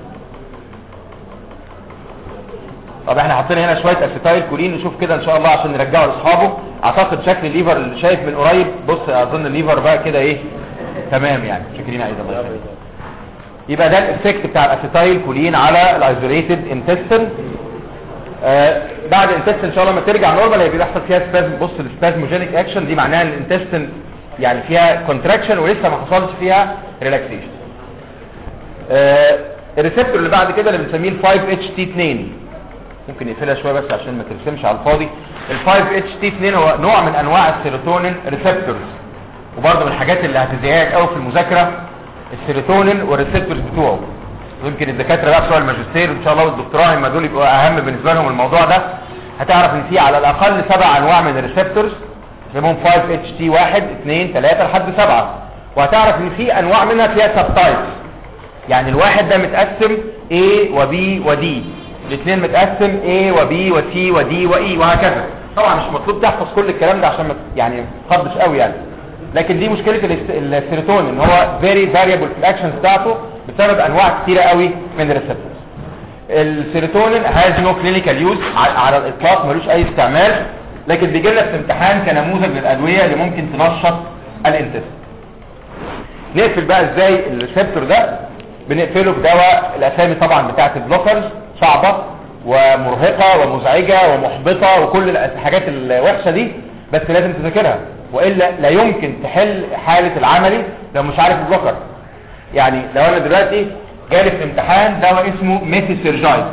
طب احنا حاطين هنا شويه اسيتايل كولين نشوف كده ان شاء الله عشان نرجعه لاصحابه اعتقد شكل الليفر اللي شايف من قريب بص اظن الليفر بقى كده ايه تمام يعني شاكرين عايز الله يخليك يبقى ده الافكت بتاع الاسيتايل كولين على الايزوليتد انتستين آه بعد الانتستين ان شاء الله لما ترجع نورمال هيبقى بيحصل فيها سبازم بص السبازموجينيك اكشن دي معناها ان الانتستين يعني فيها كونتراكشن ولسه ما حصلش فيها ريلاكسيشن آه الريسبتور اللي بعد كده اللي بنسميه ال 5 اتش تي 2 ممكن نقفلها شويه بس عشان ما ترسمش على الفاضي ال 5 اتش تي 2 هو نوع من انواع السيروتونين ريسبتورز وبرضه من الحاجات اللي هتزعجك قوي في المذاكره السيروتونين والريسبتورز بتوعه ويمكن الدكاتره بقى بتوع الماجستير ان شاء الله والدكتوراه هم دول يبقوا اهم بالنسبه لهم الموضوع ده هتعرف ان في على الاقل سبع انواع من الريسبتورز اسمهم 5 اتش تي 1 2 3 لحد 7 وهتعرف ان في انواع منها فيها سب تايبس يعني الواحد ده متقسم A و B و D الاثنين متقسم A و B و C و D و E وهكذا طبعا مش مطلوب تحفظ كل الكلام ده عشان ما يعني ما تخضش قوي يعني لكن دي مشكلة الاس- السيروتونين ان هو very variable في الاكشنز بتاعته بسبب انواع كتيرة قوي من الريسبتورز السيروتونين has no clinical use ع- على الاطلاق ملوش اي استعمال لكن بيجي لنا في امتحان كنموذج للادوية اللي ممكن تنشط الانتست نقفل بقى ازاي الريسبتور ده بنقفله بدواء الاسامي طبعا بتاعت البلوكرز صعبة ومرهقة ومزعجة ومحبطة وكل الحاجات الوحشة دي بس لازم تذاكرها وإلا لا يمكن تحل حالة العملي لو مش عارف البلوكر يعني لو انا دلوقتي جالي في امتحان دواء اسمه ميثي سيرجايد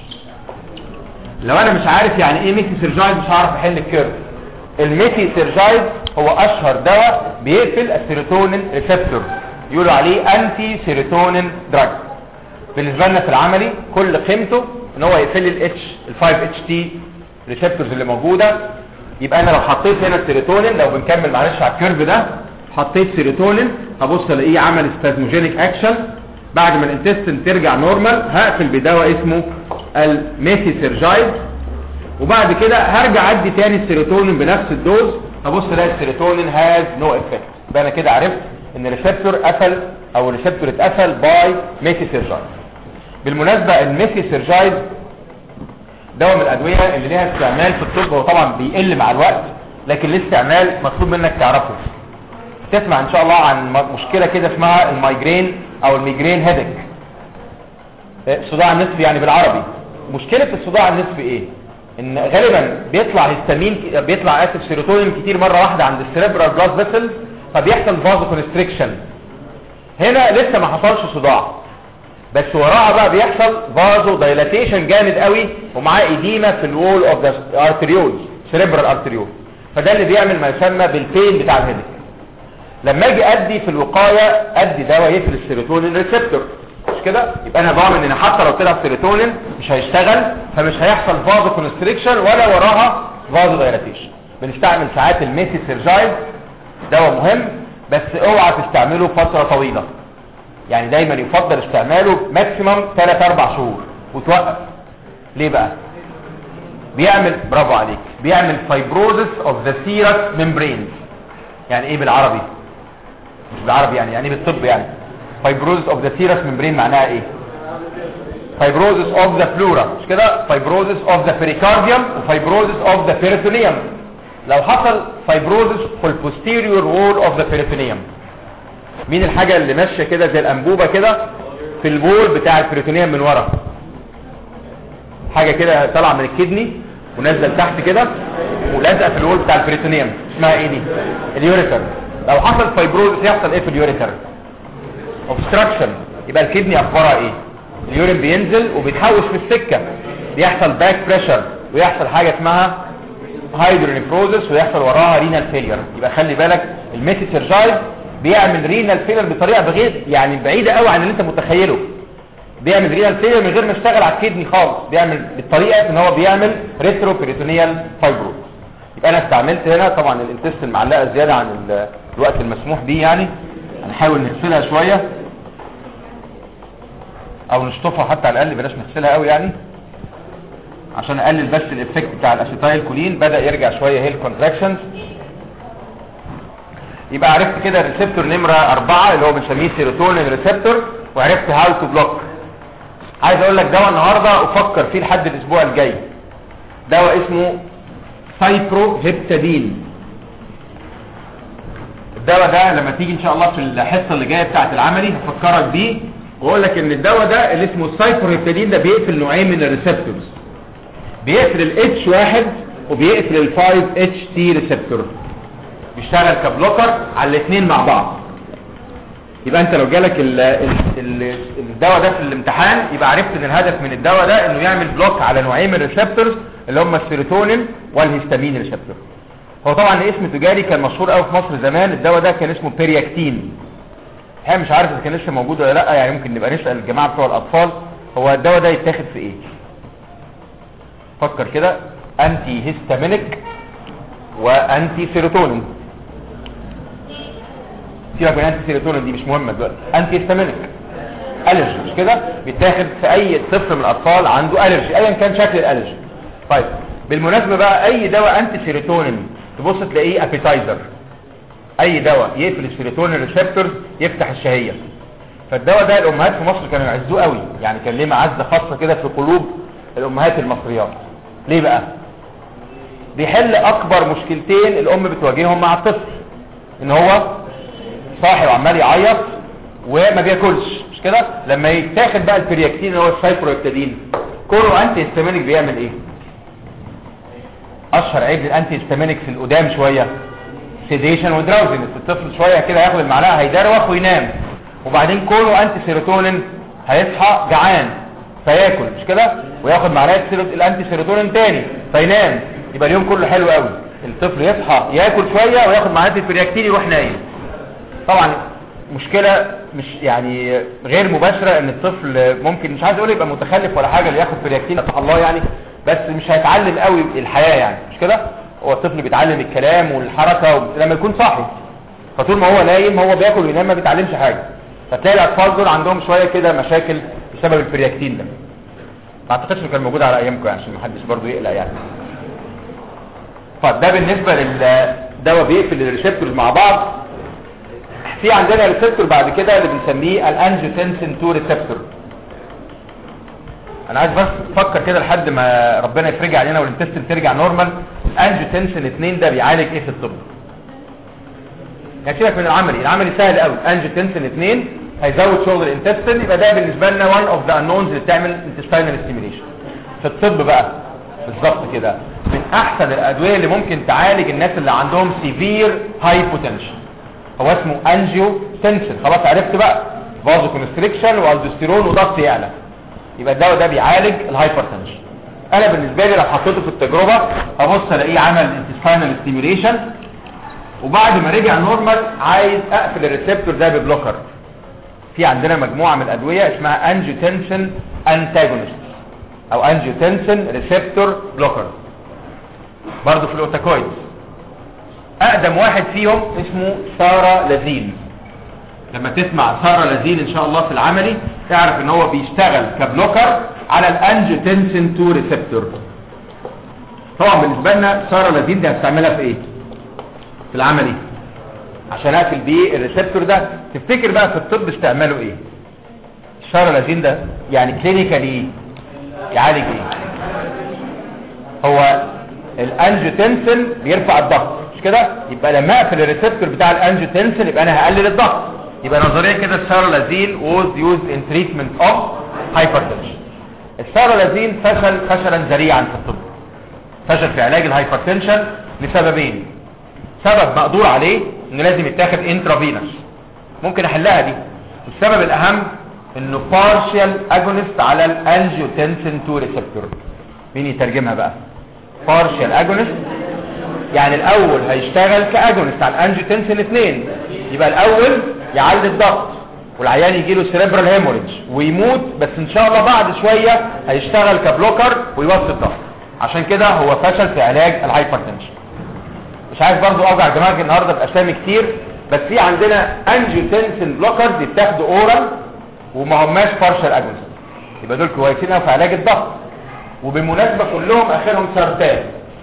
لو انا مش عارف يعني ايه ميثي سيرجايد مش هعرف احل الكيرف الميثي سيرجايد هو اشهر دواء بيقفل السيروتونين ريسبتور يقولوا عليه انتي سيروتونين دراج بالنسبه لنا في العملي كل قيمته ان هو يقفل الاتش ال 5 اتش تي ريسبتورز اللي موجوده يبقى انا لو حطيت هنا السيروتونين لو بنكمل معلش على الكيرف ده حطيت سيروتونين هبص الاقيه عمل سبازموجينيك اكشن بعد ما الانتستين ترجع نورمال هقفل بدواء اسمه الميثيسيرجايد وبعد كده هرجع ادي تاني السيروتونين بنفس الدوز هبص الاقي السيروتونين هاز نو افكت يبقى انا كده عرفت ان الريسبتور قفل او الريسبتور اتقفل باي ميثيسيرجايد بالمناسبة الميثي سيرجايز دواء من الادوية اللي ليها استعمال في الطب هو طبعا بيقل مع الوقت لكن ليه استعمال مطلوب منك تعرفه تسمع ان شاء الله عن م- مشكلة كده اسمها المايجرين او الميجرين هيدك صداع النصف يعني بالعربي مشكلة الصداع النصف ايه ان غالبا بيطلع هيستامين بيطلع اسف سيروتونين كتير مرة واحدة عند السيريبرال بلاد فيسلز فبيحصل فازو كونستريكشن هنا لسه ما حصلش صداع بس وراها بقى بيحصل فازو دايلاتيشن جامد قوي ومعاه ايديما في الوول اوف ذا ارتريولز سيريبرال ارتريول فده اللي بيعمل ما يسمى بالبين بتاع الهيدك لما اجي ادي في الوقايه ادي دواء يقفل السيروتونين ريسبتور مش كده يبقى انا ضامن ان حتى لو طلع السيروتونين مش هيشتغل فمش هيحصل فازو كونستريكشن ولا وراها فازو دايلاتيشن بنستعمل ساعات الميثي سيرجايد دواء مهم بس اوعى تستعمله فتره طويله يعني دايما يفضل استعماله ماكسيمم 3 4 شهور وتوقف ليه بقى بيعمل برافو عليك بيعمل فايبروزس اوف ذا سيرس ممبرينز يعني ايه بالعربي مش بالعربي يعني يعني بالطب يعني فايبروزس اوف ذا سيرس ممبرين معناها ايه فايبروزس اوف ذا فلورا مش كده فايبروزس اوف ذا بيريكارديوم وفايبروزس اوف ذا بيريتونيوم لو حصل فايبروزس في البوستيريور وول اوف ذا بيريتونيوم مين الحاجة اللي ماشية كده زي الانبوبة كده في الوول بتاع البريتونيوم من ورا حاجة كده طالعة من الكدني ونازله لتحت كده ولازقه في الوول بتاع البريتونيوم اسمها ايه دي اليوريتر لو حصل فايبروز يحصل ايه في اليوريتر اوبستراكشن يبقى الكدني اخبارها ايه اليورين بينزل وبيتحوش في السكه بيحصل باك بريشر ويحصل حاجه اسمها هايدرونيفروزس ويحصل وراها رينال فيلير يبقى خلي بالك الميثيسيرجايد بيعمل رينال فيلير بطريقه بغير يعني بعيده قوي عن اللي انت متخيله بيعمل رينال فيلير من غير ما يشتغل على الكدني خالص بيعمل بالطريقه ان هو بيعمل ريترو بيريتونيال فايبروز يبقى انا استعملت هنا طبعا الانتستين معلقه زياده عن ال- الوقت المسموح بيه يعني هنحاول نغسلها شويه او نشطفها حتى على الاقل بلاش نغسلها قوي يعني عشان اقلل بس الافكت بتاع الاسيتايل كولين بدا يرجع شويه هي الكونتراكشنز يبقى عرفت كده الريسبتور نمره أربعة اللي هو بنسميه سيروتونين ريسبتور وعرفت هاو تو بلوك عايز اقول لك دواء النهارده افكر فيه لحد الاسبوع الجاي دواء اسمه سايبرو هيبتادين الدواء ده لما تيجي ان شاء الله في الحصه اللي جايه بتاعه العملي هفكرك بيه واقول لك ان الدواء ده اللي اسمه السايبرو هيبتادين ده بيقفل نوعين من الريسبتورز بيقفل الاتش واحد وبيقفل ال 5 اتش تي ريسبتور بيشتغل كبلوكر على الاثنين مع بعض يبقى انت لو جالك ال ال ال الدواء ده في الامتحان يبقى عرفت ان الهدف من الدواء ده انه يعمل بلوك على نوعين من الريسبتورز اللي هم السيروتونين والهيستامين ريسبتور هو طبعا اسم تجاري كان مشهور قوي في مصر زمان الدواء ده كان اسمه بيرياكتين احنا مش عارف اذا كان لسه موجود ولا لا يعني ممكن نبقى نسال الجماعه بتوع الاطفال هو الدواء ده يتاخد في ايه فكر كده انتي هيستامينيك وانتي سيروتونين سيبك من انتي سيروتونين دي مش مهمه دلوقتي انتي هيستامينيك الرجي مش كده بيتاخد في اي طفل من الاطفال عنده الرجي ايا كان شكل الالرجي طيب بالمناسبه بقى اي دواء انتي سيروتونين تبص تلاقيه ابيتايزر اي دواء يقفل السيروتونين ريسبتورز يفتح الشهيه فالدواء ده الامهات في مصر كانوا يعزوه قوي يعني كان ليه معزه خاصه كده في قلوب الامهات المصريات ليه بقى بيحل اكبر مشكلتين الام بتواجههم مع الطفل ان هو صاحي وعمال يعيط وما بياكلش مش كده لما يتاخد بقى البرياكتين اللي هو السايبروكتادين كله انتي هيستامينيك بيعمل ايه اشهر عيب للانتي هيستامينيك في القدام شويه سيديشن ودراوزنس الطفل شويه كده هياخد المعلقه هيدروخ وينام وبعدين كله انتي سيروتونين هيصحى جعان فياكل مش كده وياخد معلقه سيروت الانتي سيروتونين تاني فينام يبقى اليوم كله حلو قوي الطفل يصحى ياكل شويه وياخد معلقه البرياكتين يروح نايم طبعا مشكلة مش يعني غير مباشرة ان الطفل ممكن مش عايز اقول يبقى متخلف ولا حاجة اللي ياخد فرياكتين اتقى الله يعني بس مش هيتعلم قوي الحياة يعني مش كده هو الطفل بيتعلم الكلام والحركة و... لما يكون صاحي فطول ما هو نايم هو بياكل وينام ما بيتعلمش حاجة فتلاقي الاطفال دول عندهم شوية كده مشاكل بسبب الفرياكتين ده ما اعتقدش انه كان موجود على ايامكم يعني عشان ما حدش برضه يقلق يعني طب ده بالنسبة للدواء بيقفل الريسبتورز مع بعض في عندنا ريسبتور بعد كده اللي بنسميه الانجيوتنسين 2 ريسبتور انا عايز بس تفكر كده لحد ما ربنا يفرج علينا والانتستين ترجع نورمال الانجيوتنسين 2 ده بيعالج ايه في الطب يعني سيبك من العملي العملي سهل قوي انجيوتنسين 2 هيزود شغل الانتستين يبقى ده بالنسبه لنا وان اوف ذا انونز اللي بتعمل انتستينال ستيميليشن في الطب بقى بالظبط كده من احسن الادويه اللي ممكن تعالج الناس اللي عندهم سيفير هايبوتنشن هو اسمه انجيو تنشن خلاص عرفت بقى فازو كونستريكشن والدوستيرون وضغط يعلى يبقى الدواء ده بيعالج الهايبرتنشن انا بالنسبه لي لو حطيته في التجربه ابص الاقيه عمل انتستينال ستيميليشن وبعد ما رجع نورمال عايز اقفل الريسبتور ده ببلوكر في عندنا مجموعه من الادويه اسمها انجيوتنسن انتاجونست او انجيوتنسن ريسبتور بلوكر برضه في الاوتاكويد اقدم واحد فيهم اسمه سارا لازين لما تسمع سارا لازين ان شاء الله في العملي تعرف ان هو بيشتغل كبلوكر على الانجيوتنسن 2 ريسبتور طبعا بالنسبه لنا سارا لازين دي هستعملها في ايه في العملي عشان اقفل بيه الريسبتور ده تفتكر بقى في الطب استعماله ايه سارا لازين ده يعني كلينيكالي يعالج ايه هو الانجيوتنسن بيرفع الضغط مش كده يبقى لما اقفل الريسبتور بتاع الانجيوتنسن يبقى انا هقلل الضغط يبقى نظريا كده السارولازين was used in treatment of hypertension السارولازين فشل فشلا ذريعا في الطب فشل في علاج الهايبرتنشن لسببين سبب مقدور عليه انه لازم يتاخد انترافينوس ممكن احلها دي السبب الاهم انه partial agonist على الانجيوتنسين 2 ريسبتور مين يترجمها بقى partial agonist يعني الاول هيشتغل كاجونست على الانجيوتنسين 2 يبقى الاول يعلي الضغط والعيان يجي له سيريبرال هيموريدج ويموت بس ان شاء الله بعد شويه هيشتغل كبلوكر ويوطي الضغط عشان كده هو فشل في علاج الهايبرتنشن مش عايز برضو اوجع دماغي النهارده باسامي كتير بس في عندنا انجيوتنسين بلوكرز بيتاخدوا اورال وما هماش بارشال اجونست يبقى دول كويسين قوي في علاج الضغط وبالمناسبه كلهم اخرهم سرطان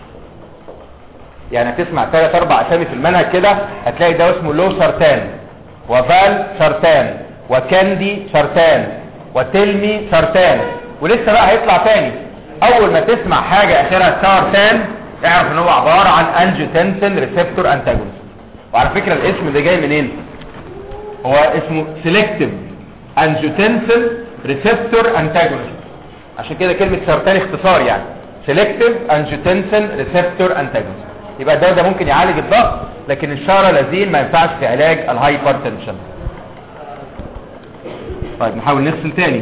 يعني هتسمع ثلاث اربع اسامي في المنهج كده هتلاقي ده اسمه لو سرطان وفال سرطان وكاندي سرطان وتلمي سرطان ولسه بقى هيطلع تاني اول ما تسمع حاجه اخرها سرطان اعرف ان هو عباره عن انجيوتنسين ريسبتور انتاجونست وعلى فكره الاسم ده جاي منين هو اسمه سيلكتيف انجيوتنسين ريسبتور انتاجونست عشان كده كلمه سرطان اختصار يعني سيلكتيف انجيوتنسين ريسبتور انتاجونست يبقى ده ده ممكن يعالج الضغط لكن الشارة لازين ما ينفعش في علاج الهايبرتنشن طيب نحاول نغسل تاني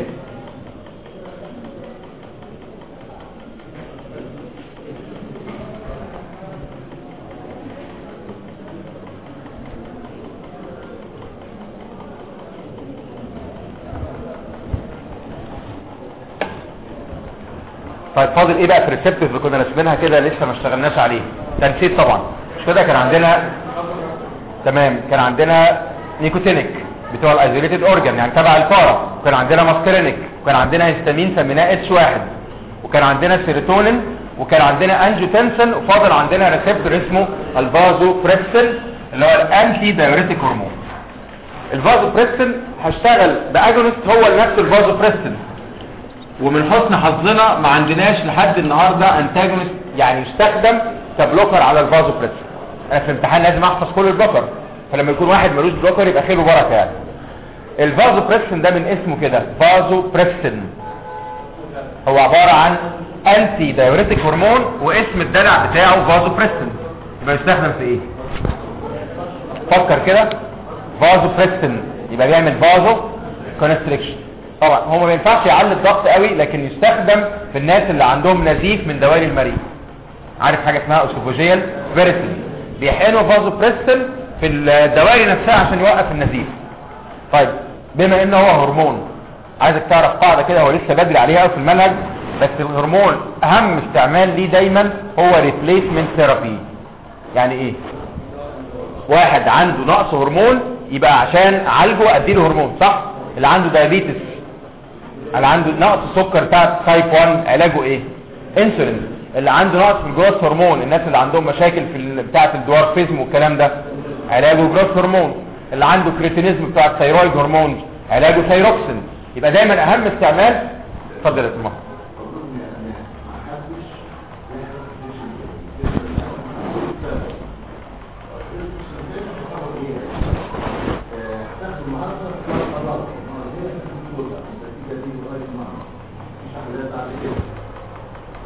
طيب فاضل ايه بقى في الريسبتورز اللي كنا راسمينها كده لسه ما اشتغلناش عليه تنسيق طبعا مش كده كان عندنا تمام كان عندنا نيكوتينيك بتوع الايزوليتد اورجان يعني تبع الفاره وكان عندنا ماسكرينيك وكان عندنا هيستامين سميناه اتش واحد وكان عندنا سيروتونين وكان عندنا انجيوتنسن وفاضل عندنا ريسبتور اسمه الفازو بريسن اللي هو الانتي دايوريتيك هرمون الفازو بريسن هشتغل باجونست هو نفس الفازو بريسن ومن حسن حظنا ما عندناش لحد النهارده انتاجونست يعني يستخدم كبلوكر على الفازو بريسن انا في الامتحان لازم احفظ كل البلوكر فلما يكون واحد ملوش بلوكر يبقى خير وبركه يعني الفازو بريسن ده من اسمه كده فازو بريسن هو عباره عن انتي دايوريتيك هرمون واسم الدلع بتاعه فازو بريسن يبقى يستخدم في ايه فكر كده فازو بريسن يبقى بيعمل فازو كونستريكشن طبعا هو ما ينفعش يعلي الضغط قوي لكن يستخدم في الناس اللي عندهم نزيف من دوالي المريء عارف حاجه اسمها اسوفوجيال فيرسن بيحقنوا فازو بريستن في الدوالي نفسها عشان يوقف النزيف طيب بما ان هو هرمون عايزك تعرف قاعده كده هو لسه بدري عليها قوي في المنهج بس الهرمون اهم استعمال ليه دايما هو ريبليسمنت ثيرابي يعني ايه واحد عنده نقص هرمون يبقى عشان اعالجه اديله هرمون صح اللي عنده دايابيتس اللي عنده نقص سكر بتاع تايب 1 علاجه ايه انسولين اللي عنده نقص في الجروث هرمون الناس اللي عندهم مشاكل في ال- بتاعه الدوارفيزم والكلام ده علاجه جروث هرمون اللي عنده كريتينيزم بتاع الثيرويد هرمون علاجه ثيروكسين يبقى دايما اهم استعمال اتفضل يا سماح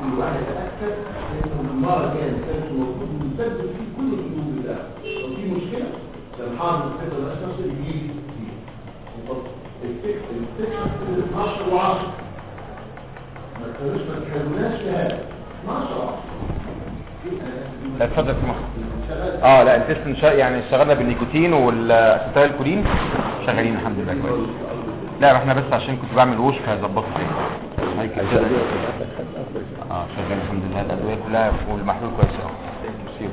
الواحد يتاكد ان المرض كان كانت موجود ويسبب في كل الحدود ده لو في مشكله كان حاضر الفكره ده نفس الجديد الفكره الفكره 12 و10 ما كانوش ما تكلمناش في هذا 12 لا اتفضل سمح اه لا التست شا... يعني اشتغلنا بالنيكوتين والاسيتايل كولين شغالين الحمد لله كويس لا احنا بس عشان كنت بعمل وش فظبطت تاني هيك كده اه شغال الحمد لله الادويه كلها والمحلول كويس قوي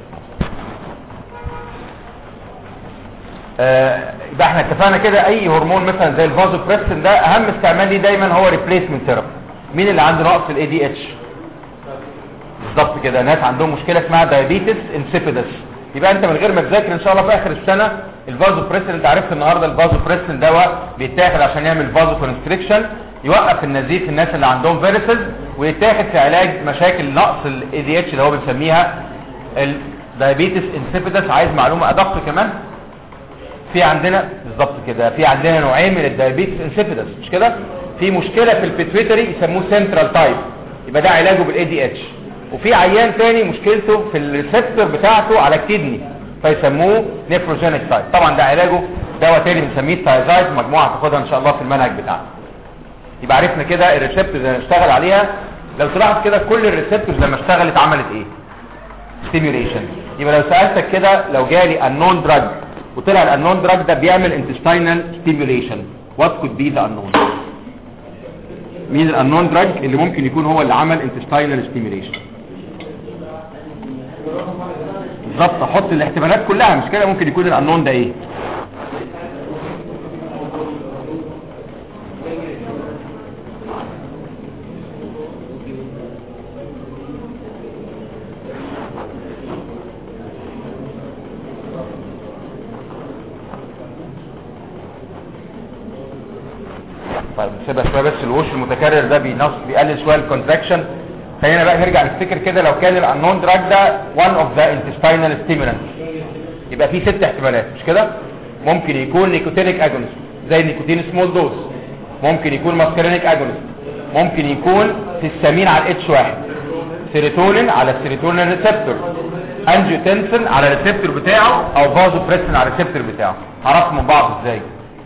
آه، يبقى احنا اتفقنا كده اي هرمون مثلا زي الفازوبريسين ده اهم استعمال ليه دايما هو ريبليسمنت ثيرابي مين اللي عنده نقص الاي دي اتش بالظبط كده ناس عندهم مشكله اسمها دايابيتس انسيبيدس يبقى انت من غير ما تذاكر ان شاء الله في اخر السنه الفازوبريسين انت عرفت النهارده الفازوبريسين دواء بيتاخد عشان يعمل فازو كونستريكشن يوقف النزيف الناس اللي عندهم فيروسز ويتاخد في علاج مشاكل نقص الاي دي اتش اللي هو بنسميها الدايابيتس انسيبيدس عايز معلومه ادق كمان في عندنا بالظبط كده في عندنا نوعين من الدايابيتس انسيبيدس مش كده في مشكله في البيتويتري يسموه سنترال تايب يبقى ده علاجه بالاي دي اتش وفي عيان تاني مشكلته في الريسبتور بتاعته على الكدني فيسموه نيفروجينيك تايب طبعا ده علاجه دواء تاني بنسميه تايزايد مجموعه تاخدها ان شاء الله في المنهج بتاعنا يبقى عرفنا كده الريسبتورز اللي هنشتغل عليها لو تلاحظ كده كل الريسبتورز لما اشتغلت عملت ايه ستيميوليشن يبقى لو سالتك كده لو جالي النون دراج وطلع الانون دراج ده بيعمل انتستينال ستيميوليشن وات كود بي ذا انون مين الانون دراج اللي ممكن يكون هو اللي عمل انتستينال ستيميوليشن بالظبط احط الاحتمالات كلها مش كده ممكن يكون الانون ده ايه طيب نسيبها شويه بس الوش المتكرر ده بينص بيقلل شويه الكونتراكشن خلينا بقى نرجع نفتكر كده لو كان الانون دراج ده one of the intestinal stimulants يبقى في ست احتمالات مش كده ممكن يكون نيكوتينيك اجونست زي النيكوتين سمول دوز ممكن يكون ماسكارينيك اجونست ممكن يكون هيستامين على الاتش واحد سيروتونين على السيروتونين ريسبتور انجيوتنسين على الريسبتور بتاعه او فازوبريسين على الريسبتور بتاعه عرفوا من بعض ازاي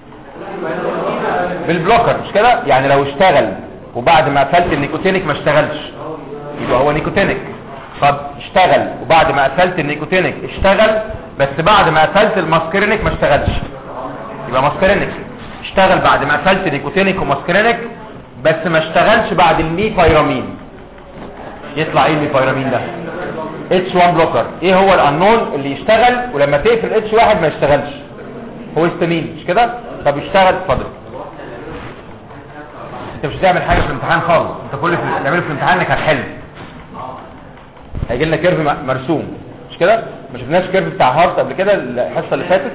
بالبلوكر مش كده يعني لو اشتغل وبعد ما قفلت النيكوتينيك ما اشتغلش يبقى هو نيكوتينيك طب اشتغل وبعد ما قفلت النيكوتينيك اشتغل بس بعد ما قفلت الماسكرينيك ما اشتغلش يبقى ماسكرينيك اشتغل بعد ما قفلت نيكوتينيك وماسكرينيك بس ما اشتغلش بعد الميفايرامين يطلع ايه الميفايرامين ده اتش 1 بلوكر ايه هو الانون اللي يشتغل ولما تقفل اتش 1 ما يشتغلش هو استمين مش كده طب يشتغل اتفضل انت مش هتعمل حاجه في الامتحان خالص انت كل اللي بتعمله في الامتحان انك هتحل هيجي لنا كيرف م- مرسوم مش كده ما شفناش كيرف بتاع هارت قبل كده الحصه اللي فاتت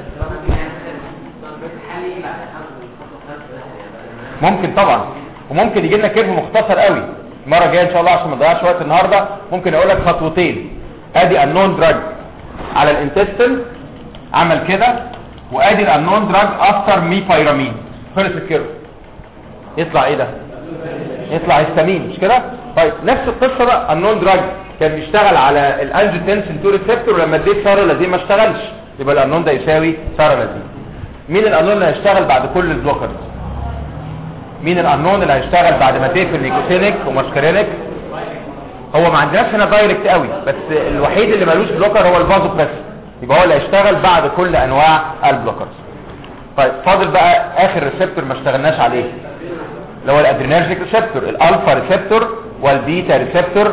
ممكن طبعا وممكن يجي لنا كيرف مختصر قوي المره الجايه ان شاء الله عشان ما نضيعش وقت النهارده ممكن اقول لك خطوتين ادي النون دراج على الانتستين عمل كده وادي الانون دراج افتر ميبايرامين خلص الكيرف يطلع ايه ده يطلع هيستامين مش كده طيب نفس القصه بقى النون دراج كان بيشتغل على الانجيوتنسين 2 ريسبتور ولما اديت سارولازين ما اشتغلش يبقى الانون ده يساوي سارولازين مين الانون اللي هيشتغل بعد كل البلوكرز مين الانون اللي هيشتغل بعد ما تقفل نيكوتينيك وماسكارينيك هو ما عندناش هنا دايركت قوي بس الوحيد اللي ملوش بلوكر هو الفازو بريس يبقى هو اللي هيشتغل بعد كل انواع البلوكرز طيب فاضل بقى اخر ريسبتور ما اشتغلناش عليه اللي هو الادرينرجيك ريسبتور الالفا ريسبتور والبيتا ريسبتور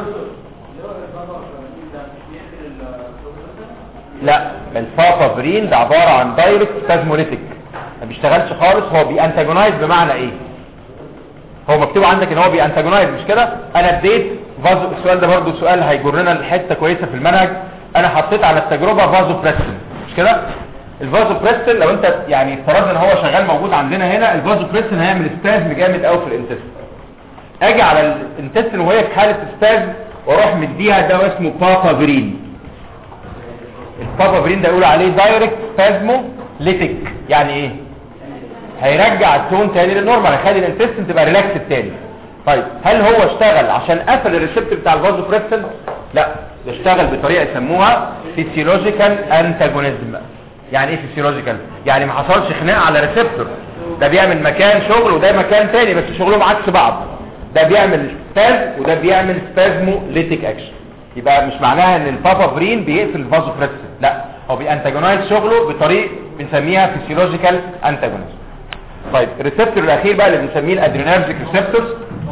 لا الفافافرين ده عباره عن دايركت سبازموليتيك ما بيشتغلش خالص هو بيانتاجونايز بمعنى ايه هو مكتوب عندك ان هو بيانتاجونايز مش كده انا اديت فازو السؤال ده برضو سؤال هيجرنا لحته كويسه في المنهج انا حطيت على التجربه فازو بريستن مش كده الفازو بريستن لو انت يعني افترضنا ان هو شغال موجود عندنا هنا الفازو بريستن هيعمل سبازم جامد قوي في الانتستين اجي على الانتستين وهي في حاله سبازم واروح مديها دواء اسمه بافافرين البافافرين ده يقول عليه دايركت سبازمو ليتك يعني ايه هيرجع التون تاني للنورمال هيخلي الانتستين تبقى ريلاكس تاني طيب هل هو اشتغل عشان قفل الريسبتور بتاع الفازوبريسن لا ده اشتغل بطريقه يسموها فيسيولوجيكال انتاجونيزم يعني ايه فيسيولوجيكال يعني ما حصلش خناقه على ريسبتور ده بيعمل مكان شغل وده مكان تاني بس شغلهم عكس بعض ده بيعمل سباز وده بيعمل سبازموليتيك اكشن يبقى مش معناها ان البابافرين بيقفل الفازوبريسن لا هو بيانتاجونايز شغله بطريق بنسميها فيسيولوجيكال انتاجونيزم طيب الريسبتور الاخير بقى اللي بنسميه الادرينرجيك ريسبتورز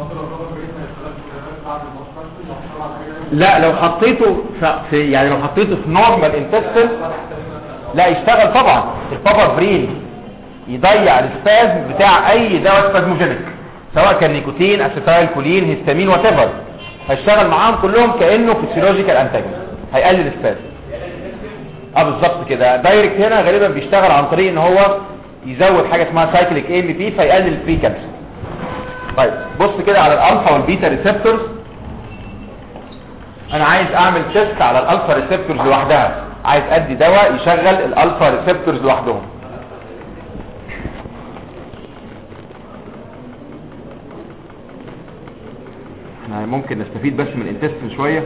لا لو حطيته في يعني لو حطيته في نورمال انتستين لا يشتغل طبعا البابافرين يضيع السبازم بتاع اي دواء سبازموجينيك سواء كان نيكوتين اسيتايل كولين هيستامين وات ايفر هيشتغل معاهم كلهم كانه فيسيولوجيكال انتاجونست هيقلل السبازم اه بالظبط كده دايركت هنا غالبا بيشتغل عن طريق ان هو يزود حاجه اسمها سايكليك اي ام بي فيقلل الفري كالسيوم طيب بص كده على الالفا والبيتا ريسبتورز انا عايز اعمل تيست على الالفا ريسبتورز لوحدها عايز ادي دواء يشغل الالفا ريسبتورز لوحدهم احنا ممكن نستفيد بس من الانتستين شويه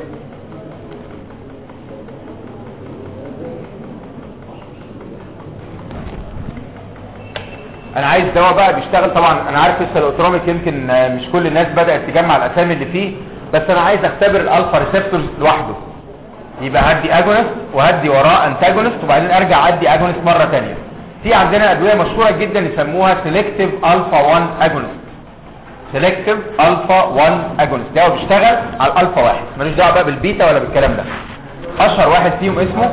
انا عايز دواء بقى بيشتغل طبعا انا عارف لسه الاوتروميك يمكن آه، مش كل الناس بدات تجمع الاسامي اللي فيه بس انا عايز اختبر الالفا ريسبتورز لوحده يبقى هدي اجونست وهدي وراه انتاجونست وبعدين ارجع ادي اجونست مره ثانيه في عندنا ادويه مشهوره جدا يسموها سيلكتيف الفا 1 اجونست سيلكتيف الفا 1 اجونست ده بيشتغل على الالفا واحد ملوش دعوه بقى بالبيتا ولا بالكلام ده اشهر واحد فيهم اسمه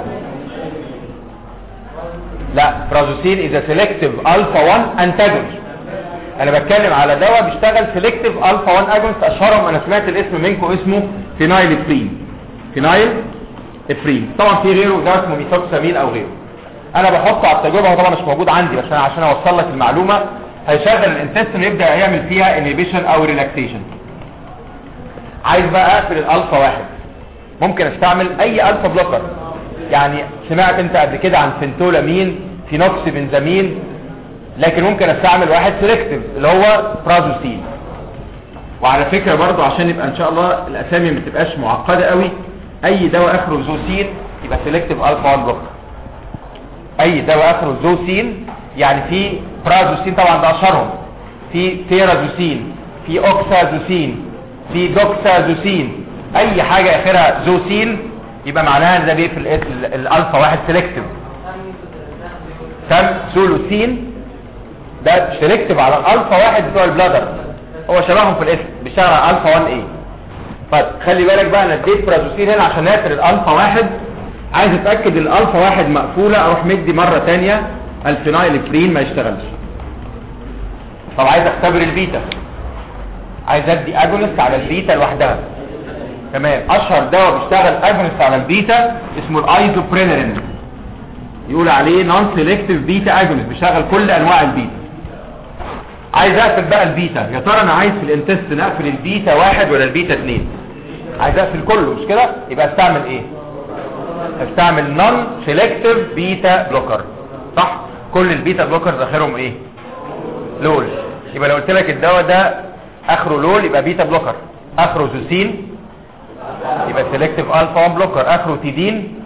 لا برازوسين اذا سيلكتيف الفا 1 انتاجونست انا بتكلم على دواء بيشتغل سيلكتيف الفا 1 اجونست اشهرهم انا سمعت الاسم منكم اسمه فينايل افرين فينايل افرين طبعا في غيره ده اسمه ميثوكسامين او غيره انا بحطه على التجربه هو طبعا مش موجود عندي بس انا عشان اوصل لك المعلومه هيشغل الانتستين ويبدا يعمل فيها انهبيشن او ريلاكسيشن عايز بقى اقفل الالفا واحد ممكن استعمل اي الفا بلوكر يعني سمعت انت قبل كده عن فينتولامين فينوكس بنزامين لكن ممكن استعمل واحد سيلكتيف اللي هو برازوسين وعلى فكرة برضو عشان يبقى ان شاء الله الاسامي ما تبقاش معقدة قوي اي دواء اخره زوسين يبقى سيلكتيف الفا 1 بلوكر اي دواء اخره زوسين يعني في برازوسين طبعا ده اشهرهم في تيرازوسين في اوكسازوسين في دوكسازوسين اي حاجة اخرها زوسين يبقى معناها ان ده بيقفل ال- ال- الالفا واحد سيلكتيف سام سولوسين ده سيلكتيف على الالفا واحد بتوع البلادر هو شبههم في الاسم بيشتغل على الفا 1 ايه طيب خلي بالك بقى انا اديت برازوسين هنا عشان اقفل الالفا واحد عايز اتاكد الالفا واحد مقفوله اروح مدي مره ثانيه الفينايل فرين ما يشتغلش طب عايز اختبر البيتا عايز ادي اجونست على البيتا لوحدها تمام اشهر دواء بيشتغل اجونست على البيتا اسمه الايزوبرينرين يقول عليه نون سيلكتيف بيتا اجونست بيشغل كل انواع البيتا عايز اقفل بقى البيتا يا ترى انا عايز في الانتستين اقفل البيتا واحد ولا البيتا اتنين عايز اقفل كله مش كده يبقى استعمل ايه استعمل نون سيلكتيف بيتا بلوكر صح كل البيتا بلوكرز اخرهم ايه لول يبقى لو قلت لك الدواء ده اخره لول يبقى بيتا بلوكر اخره زوسين يبقى سيلكتيف الفا 1 بلوكر اخره تيدين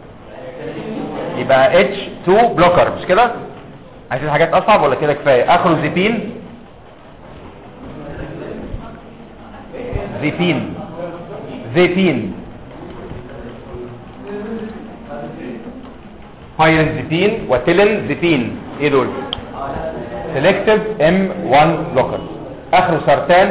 يبقى اتش 2 بلوكر مش كده عايزين حاجات اصعب ولا كده كفايه اخره زيبين زيبين زيبين بايرنزيبين وتيلنزيبين ايه دول سيلكتيف ام 1 بلوكر اخره سرطان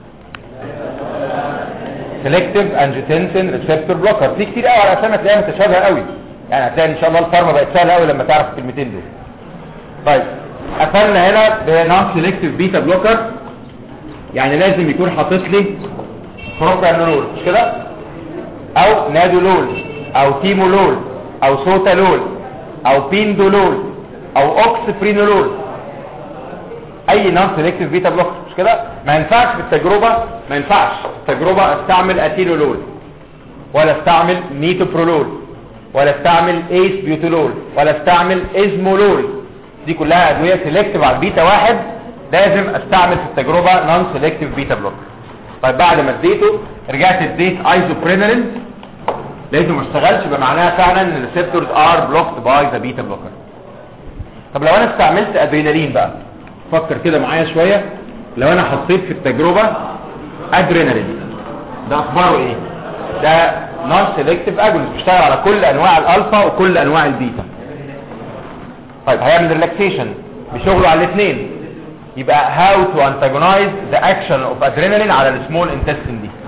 سيلكتيف انجيوتنسين ريسبتور بلوكر في كتير قوي على اسامي هتلاقيها متشابهه قوي يعني هتلاقي ان شاء الله الفارما بقت سهله قوي لما تعرف الكلمتين دول طيب قفلنا هنا بنون سيلكتيف بيتا بلوكر يعني لازم يكون حاطط لي بروبرانول مش كده او نادولول او تيمولول او سوتالول او بيندولول او اوكسبرينولول اي نون سيلكتيف بيتا بلوكر مش كده ما ينفعش في التجربه ما ينفعش في التجربه استعمل اتينولول ولا استعمل ميتوبرولول ولا استعمل ايس بيوتولول ولا استعمل ازمولول دي كلها ادويه سيلكتيف على البيتا واحد لازم استعمل في التجربه نون سيلكتيف بيتا بلوكر طيب بعد ما اديته رجعت اديت ايزوبرينالين لقيته ما اشتغلش يبقى معناها فعلا ان الريسبتورز ار بلوكد باي ذا بيتا بلوكر طب لو انا استعملت ادرينالين بقى فكر كده معايا شويه لو انا حطيت في التجربه ادرينالين ده اخباره ايه ده نون سيلكتيف اجونست بيشتغل على كل انواع الالفا وكل انواع البيتا طيب هيعمل ريلاكسيشن بشغله على الاثنين يبقى how to antagonize the action of adrenaline على السمول intestine دي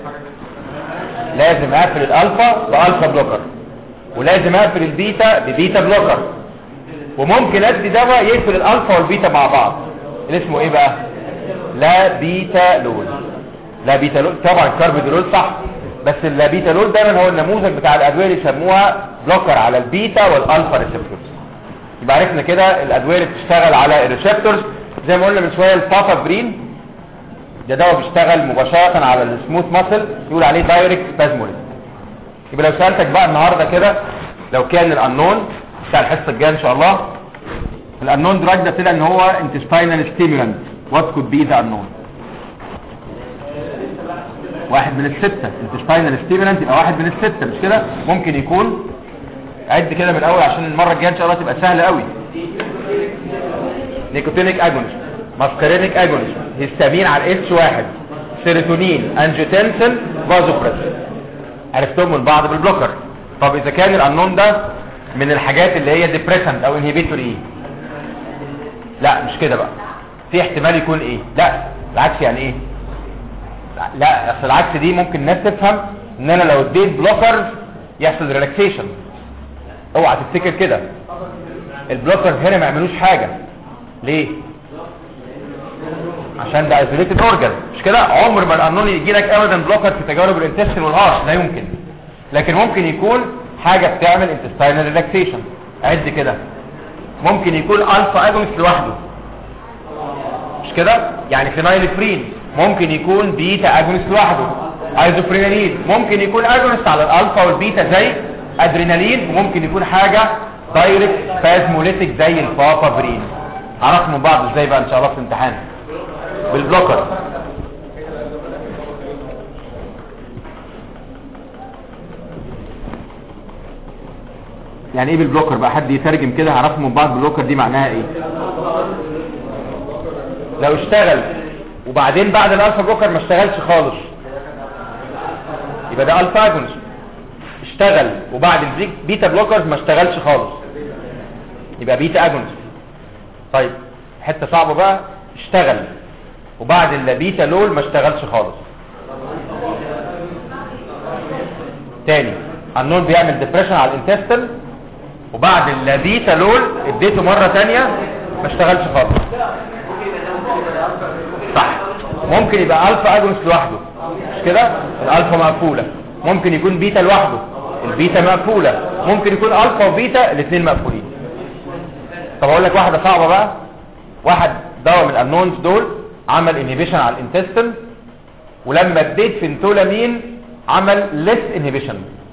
لازم اقفل الالفا بالفا بلوكر ولازم اقفل البيتا ببيتا بلوكر وممكن ادي دواء يقفل الالفا والبيتا مع بعض اللي اسمه ايه بقى لا بيتا لول لا بيتا لول طبعا كاربيدولول صح بس اللا بيتا لول دايما هو النموذج بتاع الادويه اللي يسموها بلوكر على البيتا والالفا ريسبتورز يبقى عرفنا كده الادويه اللي بتشتغل على الريسبتورز زي ما قلنا من شويه البافابرين ده دواء بيشتغل مباشره على السموث ماسل يقول عليه دايركت سبازموليز يبقى لو سالتك بقى النهارده كده لو كان الانون بتاع الحصه الجايه ان شاء الله الانون دراج ده طلع ان هو انتستينال ستيمولانت وات كود بي ذا انون واحد من الستة انتستينال ستيمولانت يبقى واحد من الستة مش كده ممكن يكون عد كده من الاول عشان المره الجايه ان شاء الله تبقى سهله قوي نيكوتينيك اجونست ماسكارينيك اجونست هيستامين على الاس واحد سيروتونين انجيوتنسين فازوبريسين عرفتهم من بعض بالبلوكر طب اذا كان الانون ده من الحاجات اللي هي ديبريسنت او انهبيتور ايه لا مش كده بقى في احتمال يكون ايه لا العكس يعني ايه لا- لا اصل العكس دي ممكن الناس تفهم ان انا لو اديت بلوكر يحصل ريلاكسيشن اوعى تفتكر كده البلوكر هنا ما يعملوش حاجه ليه عشان ده ايزوليتد اورجان مش كده عمر ما القانون يجي لك ابدا بلوكر في تجارب الانتستين والهارش لا يمكن لكن ممكن يكون حاجه بتعمل انتستينال ريلاكسيشن عد كده ممكن يكون الفا اجونست لوحده مش كده يعني فينايلفرين ممكن يكون بيتا اجونست لوحده ايزوبرينالين ممكن يكون اجونست على الالفا والبيتا زي ادرينالين وممكن يكون حاجه دايركت سبازموليتيك زي الفابابرين عرفنا من بعض ازاي بقى ان شاء الله في الامتحان بالبلوكر يعني ايه بالبلوكر بقى حد يترجم كده هعرفه من بعض بالبلوكر دي معناها ايه لو اشتغل وبعدين بعد الالفا بلوكر ما اشتغلش خالص يبقى ده الفا اجونست اشتغل وبعد البيتا بلوكر ما اشتغلش خالص يبقى بيتا اجونست طيب حته صعبه بقى اشتغل وبعد البيتا لول ما اشتغلش خالص تاني النون بيعمل ديبريشن على الانتستين وبعد البيتا لول اديته مره تانية ما اشتغلش خالص صح ممكن يبقى الفا اجونست لوحده مش كده الالفا مقفوله ممكن يكون بيتا لوحده البيتا مقفوله ممكن يكون الفا وبيتا الاثنين مقفولين طب اقول لك واحده صعبه بقى واحد دواء من الانونز دول عمل انهبيشن على الانتستين ولما اديت فينتولامين عمل ليس انهبيشن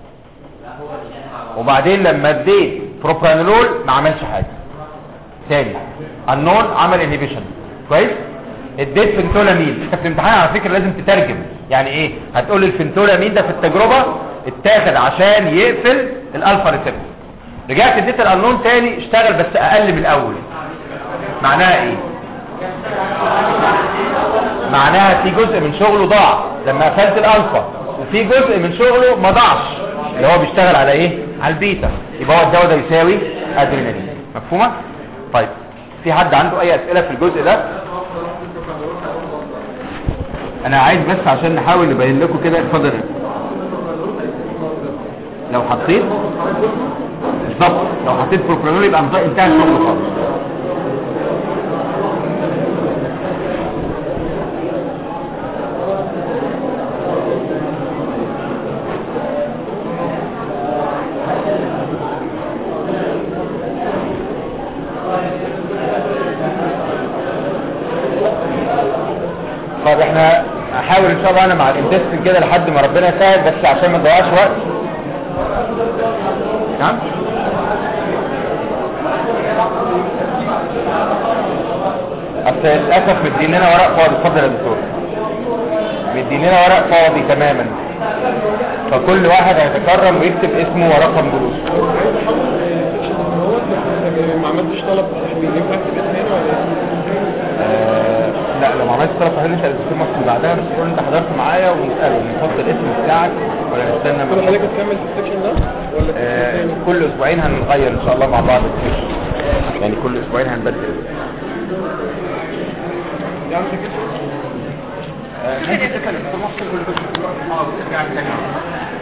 وبعدين لما اديت بروبرانولول ما عملش حاجه تاني النون عمل انهبيشن كويس اديت فينتولامين انت في الامتحان على فكره لازم تترجم يعني ايه هتقول لي الفينتولامين ده في التجربه اتاخد عشان يقفل الالفا ريسبتور رجعت اديت الانون تاني اشتغل بس اقل من الاول معناها ايه معناها في جزء من شغله ضاع لما قفلت الالفا وفي جزء من شغله ما ضاعش اللي هو بيشتغل على ايه على البيتا يبقى هو الدواء ده يساوي ادرينالين مفهومه طيب في حد عنده اي اسئله في الجزء ده انا عايز بس عشان نحاول نبين لكم كده اتفضل لو حطيت بالظبط لو حطيت بروبرانول يبقى انتهى الشغل خالص طب احنا هحاول ان شاء الله انا مع الانتستين كده لحد ما ربنا يسهل بس عشان ما نضيعش وقت نعم اصل للاسف مدين لنا ورق فاضي اتفضل يا دكتور مديننا ورق فاضي تماما فكل واحد هيتكرم ويكتب اسمه ورقم جلوسه عايز احول السكشن اللي هو بس ما عملتش طلب تحويل ينفع اكتب اسمي هنا ولا ايه؟ آه، لا لو ما عملتش طلب تحويل انت الدكتور مصر بعدها بس تقول انت حضرت معايا ونساله نحط الاسم بتاعك ولا نستنى كل ما- حضرتك هتكمل في السكشن ده ولا في آه، السكشن تاني؟ كل اسبوعين هنغير ان شاء الله مع بعض السيشن يعني كل اسبوعين هنبدل دي عندك اسم؟ ممكن تسال الدكتور مصر كل دكتور ترجع تاني